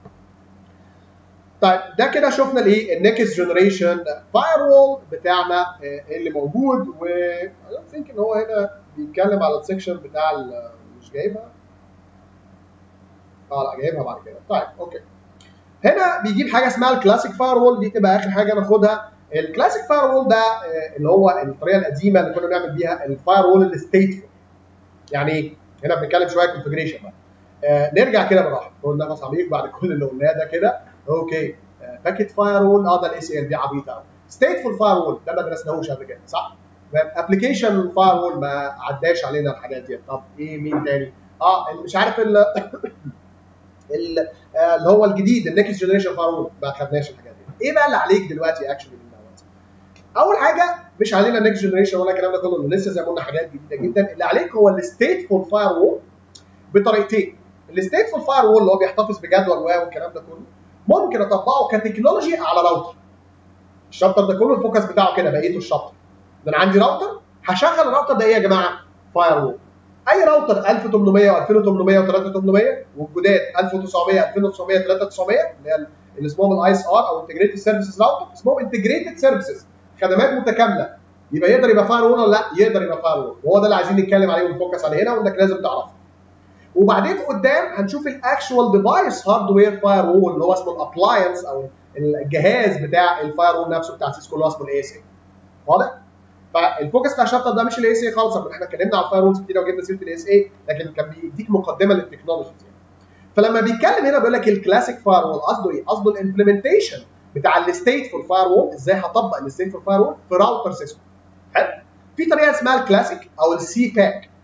طيب ده كده شفنا الايه النكست جنريشن فاير وول بتاعنا آه، اللي موجود و اي ثينك ان هو هنا بيتكلم على السكشن بتاع ال- مش جايبها اه لا جايبها بعد كده طيب اوكي هنا بيجيب حاجه اسمها الكلاسيك فاير وول دي تبقى اخر حاجه ناخدها الكلاسيك فاير وول ده آه، اللي هو الطريقه القديمه اللي كنا بنعمل بيها الفاير وول الستيتفول يعني ايه؟ هنا بنتكلم شويه كونفجريشن بقى آه نرجع كده بالراحه خد نفس عميق بعد كل اللي قلناه ده كده اوكي باكيت فاير وول اه ده الاي سي ال دي عبيطه قوي ستيتفول فاير وول ده ما درسناهوش قبل كده صح؟ ابلكيشن فاير وول ما عداش علينا الحاجات دي طب ايه مين تاني؟ اه اللي مش عارف ال ال- آه، اللي هو الجديد النكست جنريشن فاير وول ما خدناش الحاجات دي ايه بقى اللي عليك دلوقتي اكشلي من دوت اول حاجه مش علينا نكست جنريشن ولا الكلام ده كله لسه زي ما قلنا حاجات جديده جدا اللي عليك هو الستيتفول فاير وول بطريقتين الستيتفول فاير وول اللي هو بيحتفظ بجدول و والكلام ده كله ممكن اطبقه كتكنولوجي على راوتر الشابتر ده كله الفوكس بتاعه كده بقيته الشابتر ده انا عندي راوتر هشغل الراوتر ده ايه يا جماعه فاير وول اي راوتر 1800 و2800 و3800 والجداد 1900 2900 3900 اللي هي اللي اسمهم الاي اس ار او انتجريتد سيرفيسز راوتر اسمهم انتجريتد سيرفيسز خدمات متكامله يبقى يقدر يبقى فاير وول ولا لا يقدر يبقى فاير وول وهو ده اللي عايزين نتكلم عليه ونفوكس عليه هنا وانك لازم تعرفه وبعدين قدام هنشوف الاكشوال ديفايس هاردوير فاير وول اللي هو اسمه الابلاينس او الجهاز بتاع الفاير وول نفسه بتاع سيسكو اللي هو اسمه الاي سي واضح؟ فالفوكس بتاع الشابتر ده مش الاي سي خالص احنا اتكلمنا على الفاير وولز كتير وجبنا سيره الاس اي لكن كان بيديك مقدمه للتكنولوجيز يعني. فلما بيتكلم هنا بيقول لك الكلاسيك فاير وول قصده ايه؟ قصده الامبلمنتيشن بتاع الستيتفول فاير وول ازاي هطبق الستيتفول فاير وول في راوتر سيسكو حلو؟ في طريقه اسمها الكلاسيك او السي باك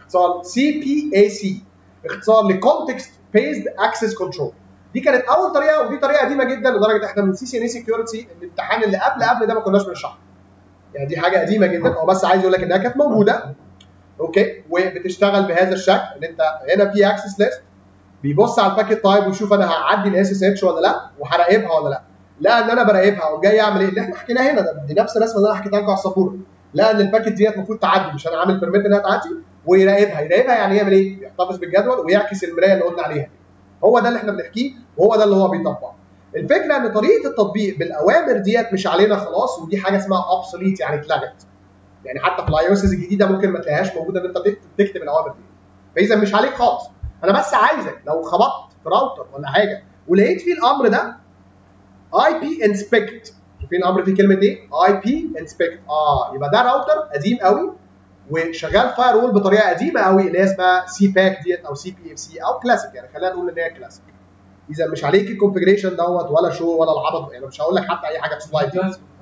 اختصار سي بي اي سي اختصار لكونتكست بيزد اكسس كنترول دي كانت اول طريقه ودي طريقه قديمه جدا لدرجه احنا من سي سي ان اي سكيورتي الامتحان اللي قبل قبل ده ما كناش بنشرحه يعني دي حاجه قديمه جدا هو بس عايز يقول لك انها كانت موجوده اوكي وبتشتغل بهذا الشكل ان انت هنا في اكسس ليست بيبص على الباكيت تايب ويشوف انا هعدي الاس اس اتش ولا لا وهراقبها ولا لا لا ان انا براقبها وجاي اعمل ايه اللي احنا حكيناه هنا ده دي نفس الرسمه اللي انا حكيتها لكم على السبوره لا ان الباكيت ديت المفروض تعدي مش انا عامل بيرميت انها تعدي ويراقبها يراقبها يعني يعمل ايه؟ يحتفظ بالجدول ويعكس المرايه اللي قلنا عليها دي هو ده اللي احنا بنحكيه وهو ده اللي هو بيطبقه الفكره ان طريقه التطبيق بالاوامر ديت مش علينا خلاص ودي حاجه اسمها obsolete يعني اتلغت يعني حتى في الاي او اس الجديده ممكن ما تلاقيهاش موجوده ان انت تكتب, تكتب الاوامر دي فاذا مش عليك خالص انا بس عايزك لو خبطت في راوتر ولا حاجه ولقيت فيه الامر ده اي بي انسبكت شايفين الامر فيه كلمه ايه؟ اي بي انسبكت اه يبقى ده راوتر قديم قوي وشغال فاير وول بطريقه قديمه قوي اللي هي اسمها سي باك ديت او سي بي اف سي او كلاسيك يعني خلينا نقول ان هي كلاسيك اذا مش عليك الكونفجريشن دوت ولا شو ولا العبط يعني مش هقول لك حتى اي حاجه في سلايد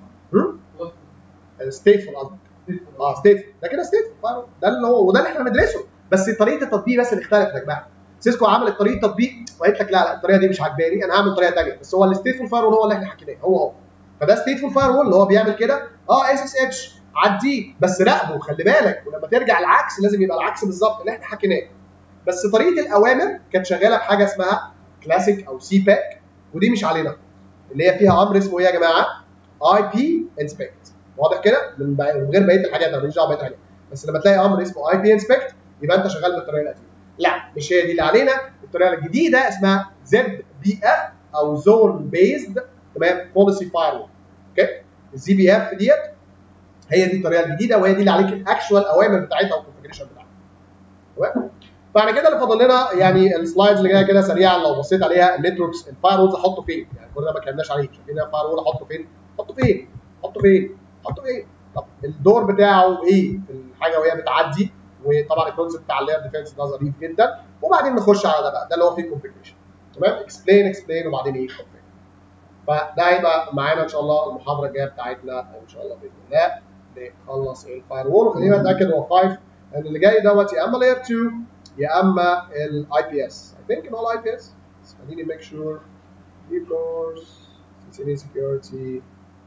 ستيتفول قصدك اه ستيتفول ده كده ستيتفول ده اللي هو وده اللي احنا بندرسه بس طريقه التطبيق بس اللي اختلفت يا جماعه سيسكو عملت طريقه تطبيق وقالت لك لا لا الطريقه دي مش عجباني انا هعمل طريقه ثانيه بس هو الستيتفول فاير هو اللي احنا حكيناه هو هو فده ستيتفول فاير اللي هو بيعمل كده اه اس اس اتش عديه بس راقبه خلي بالك ولما ترجع العكس لازم يبقى العكس بالظبط اللي احنا حكيناه بس طريقه الاوامر كانت شغاله بحاجه اسمها كلاسيك او سي باك ودي مش علينا اللي هي فيها امر اسمه ايه يا جماعه؟ اي بي انسبكت واضح كده من, بقى- من غير بقيه الحاجات انا ماليش دعوه بقيه الحاجات بس لما تلاقي امر اسمه اي بي انسبكت يبقى انت شغال بالطريقه القديمه لا مش هي دي اللي علينا الطريقه الجديده اسمها زد بي اف او زون بيزد تمام بوليسي فاير اوكي الزي بي اف ديت هي دي الطريقه الجديده وهي دي اللي عليك الاكشوال اوامر بتاعتها والكونفجريشن بتاعتها تمام فاحنا كده اللي فاضل لنا يعني السلايدز اللي جايه كده سريعا لو بصيت عليها النتوركس الفاير وولز احطه فين؟ يعني كل ده ما اتكلمناش عليه شايفين الفاير وول احطه فين؟ احطه فين؟ احطه فين؟ احطه فين؟ طب الدور بتاعه ايه في الحاجه وهي بتعدي وطبعا الكونسيبت بتاع اللاير ديفense ده ظريف جدا وبعدين نخش على ده بقى ده اللي هو فيه الكونفجريشن تمام اكسبلين اكسبلين وبعدين ايه configure. فده هيبقى معانا ان شاء الله المحاضره الجايه بتاعتنا ان شاء الله باذن الله نخلص الفاير وول وخلينا نتاكد هو 5 لان اللي جاي دوت يا اما لاير 2 يا اما الاي بي اس I think ان هو الاي بي اس خليني make sure course CCNA security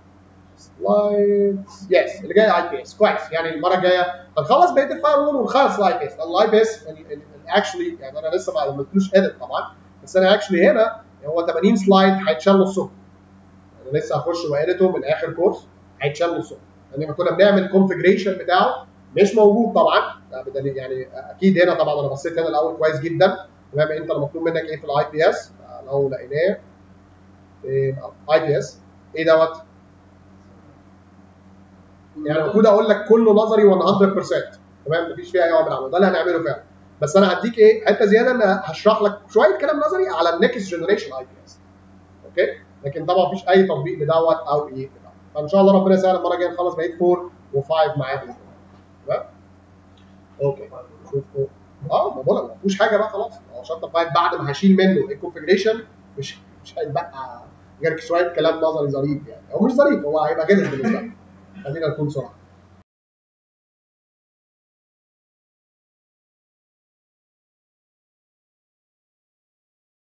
slides yes اللي جاي اي بي اس كويس يعني المره الجايه هنخلص بقيه الفاير وول ونخلص الاي بي اس الاي بي اس اكشلي يعني انا لسه ما عملتلوش اديت طبعا بس انا اكشلي هنا هو 80 سلايد هيتشال نصهم انا لسه هخش واديته من اخر كورس هيتشال نصهم لان يعني كنا بنعمل كونفجريشن بتاعه مش موجود طبعا ده بدليل يعني اكيد هنا طبعا انا بصيت هنا الاول كويس جدا تمام انت المطلوب منك ايه في الاي بي اس لو لقيناه اي بي اس ايه دوت يعني المفروض اقول لك كله نظري 100% تمام مفيش فيها اي امر عمل ده اللي هنعمله فعلا بس انا هديك ايه حته زياده ان هشرح لك شويه كلام نظري على النكست جنريشن اي بي اس اوكي لكن طبعا مفيش اي تطبيق لدوت او ايه لدوت. فان شاء الله ربنا يسهل المره الجايه نخلص بقيه 4 و5 معايا باذن الله تمام اوكي شوفوا اه ما بقول لك ما فيهوش حاجه بقى خلاص هو شطب فايل بعد ما هشيل منه الكونفجريشن مش مش هيتبقى غير شويه كلام نظري ظريف يعني هو مش ظريف هو هيبقى جاهز بالنسبه لك خلينا نكون سرعه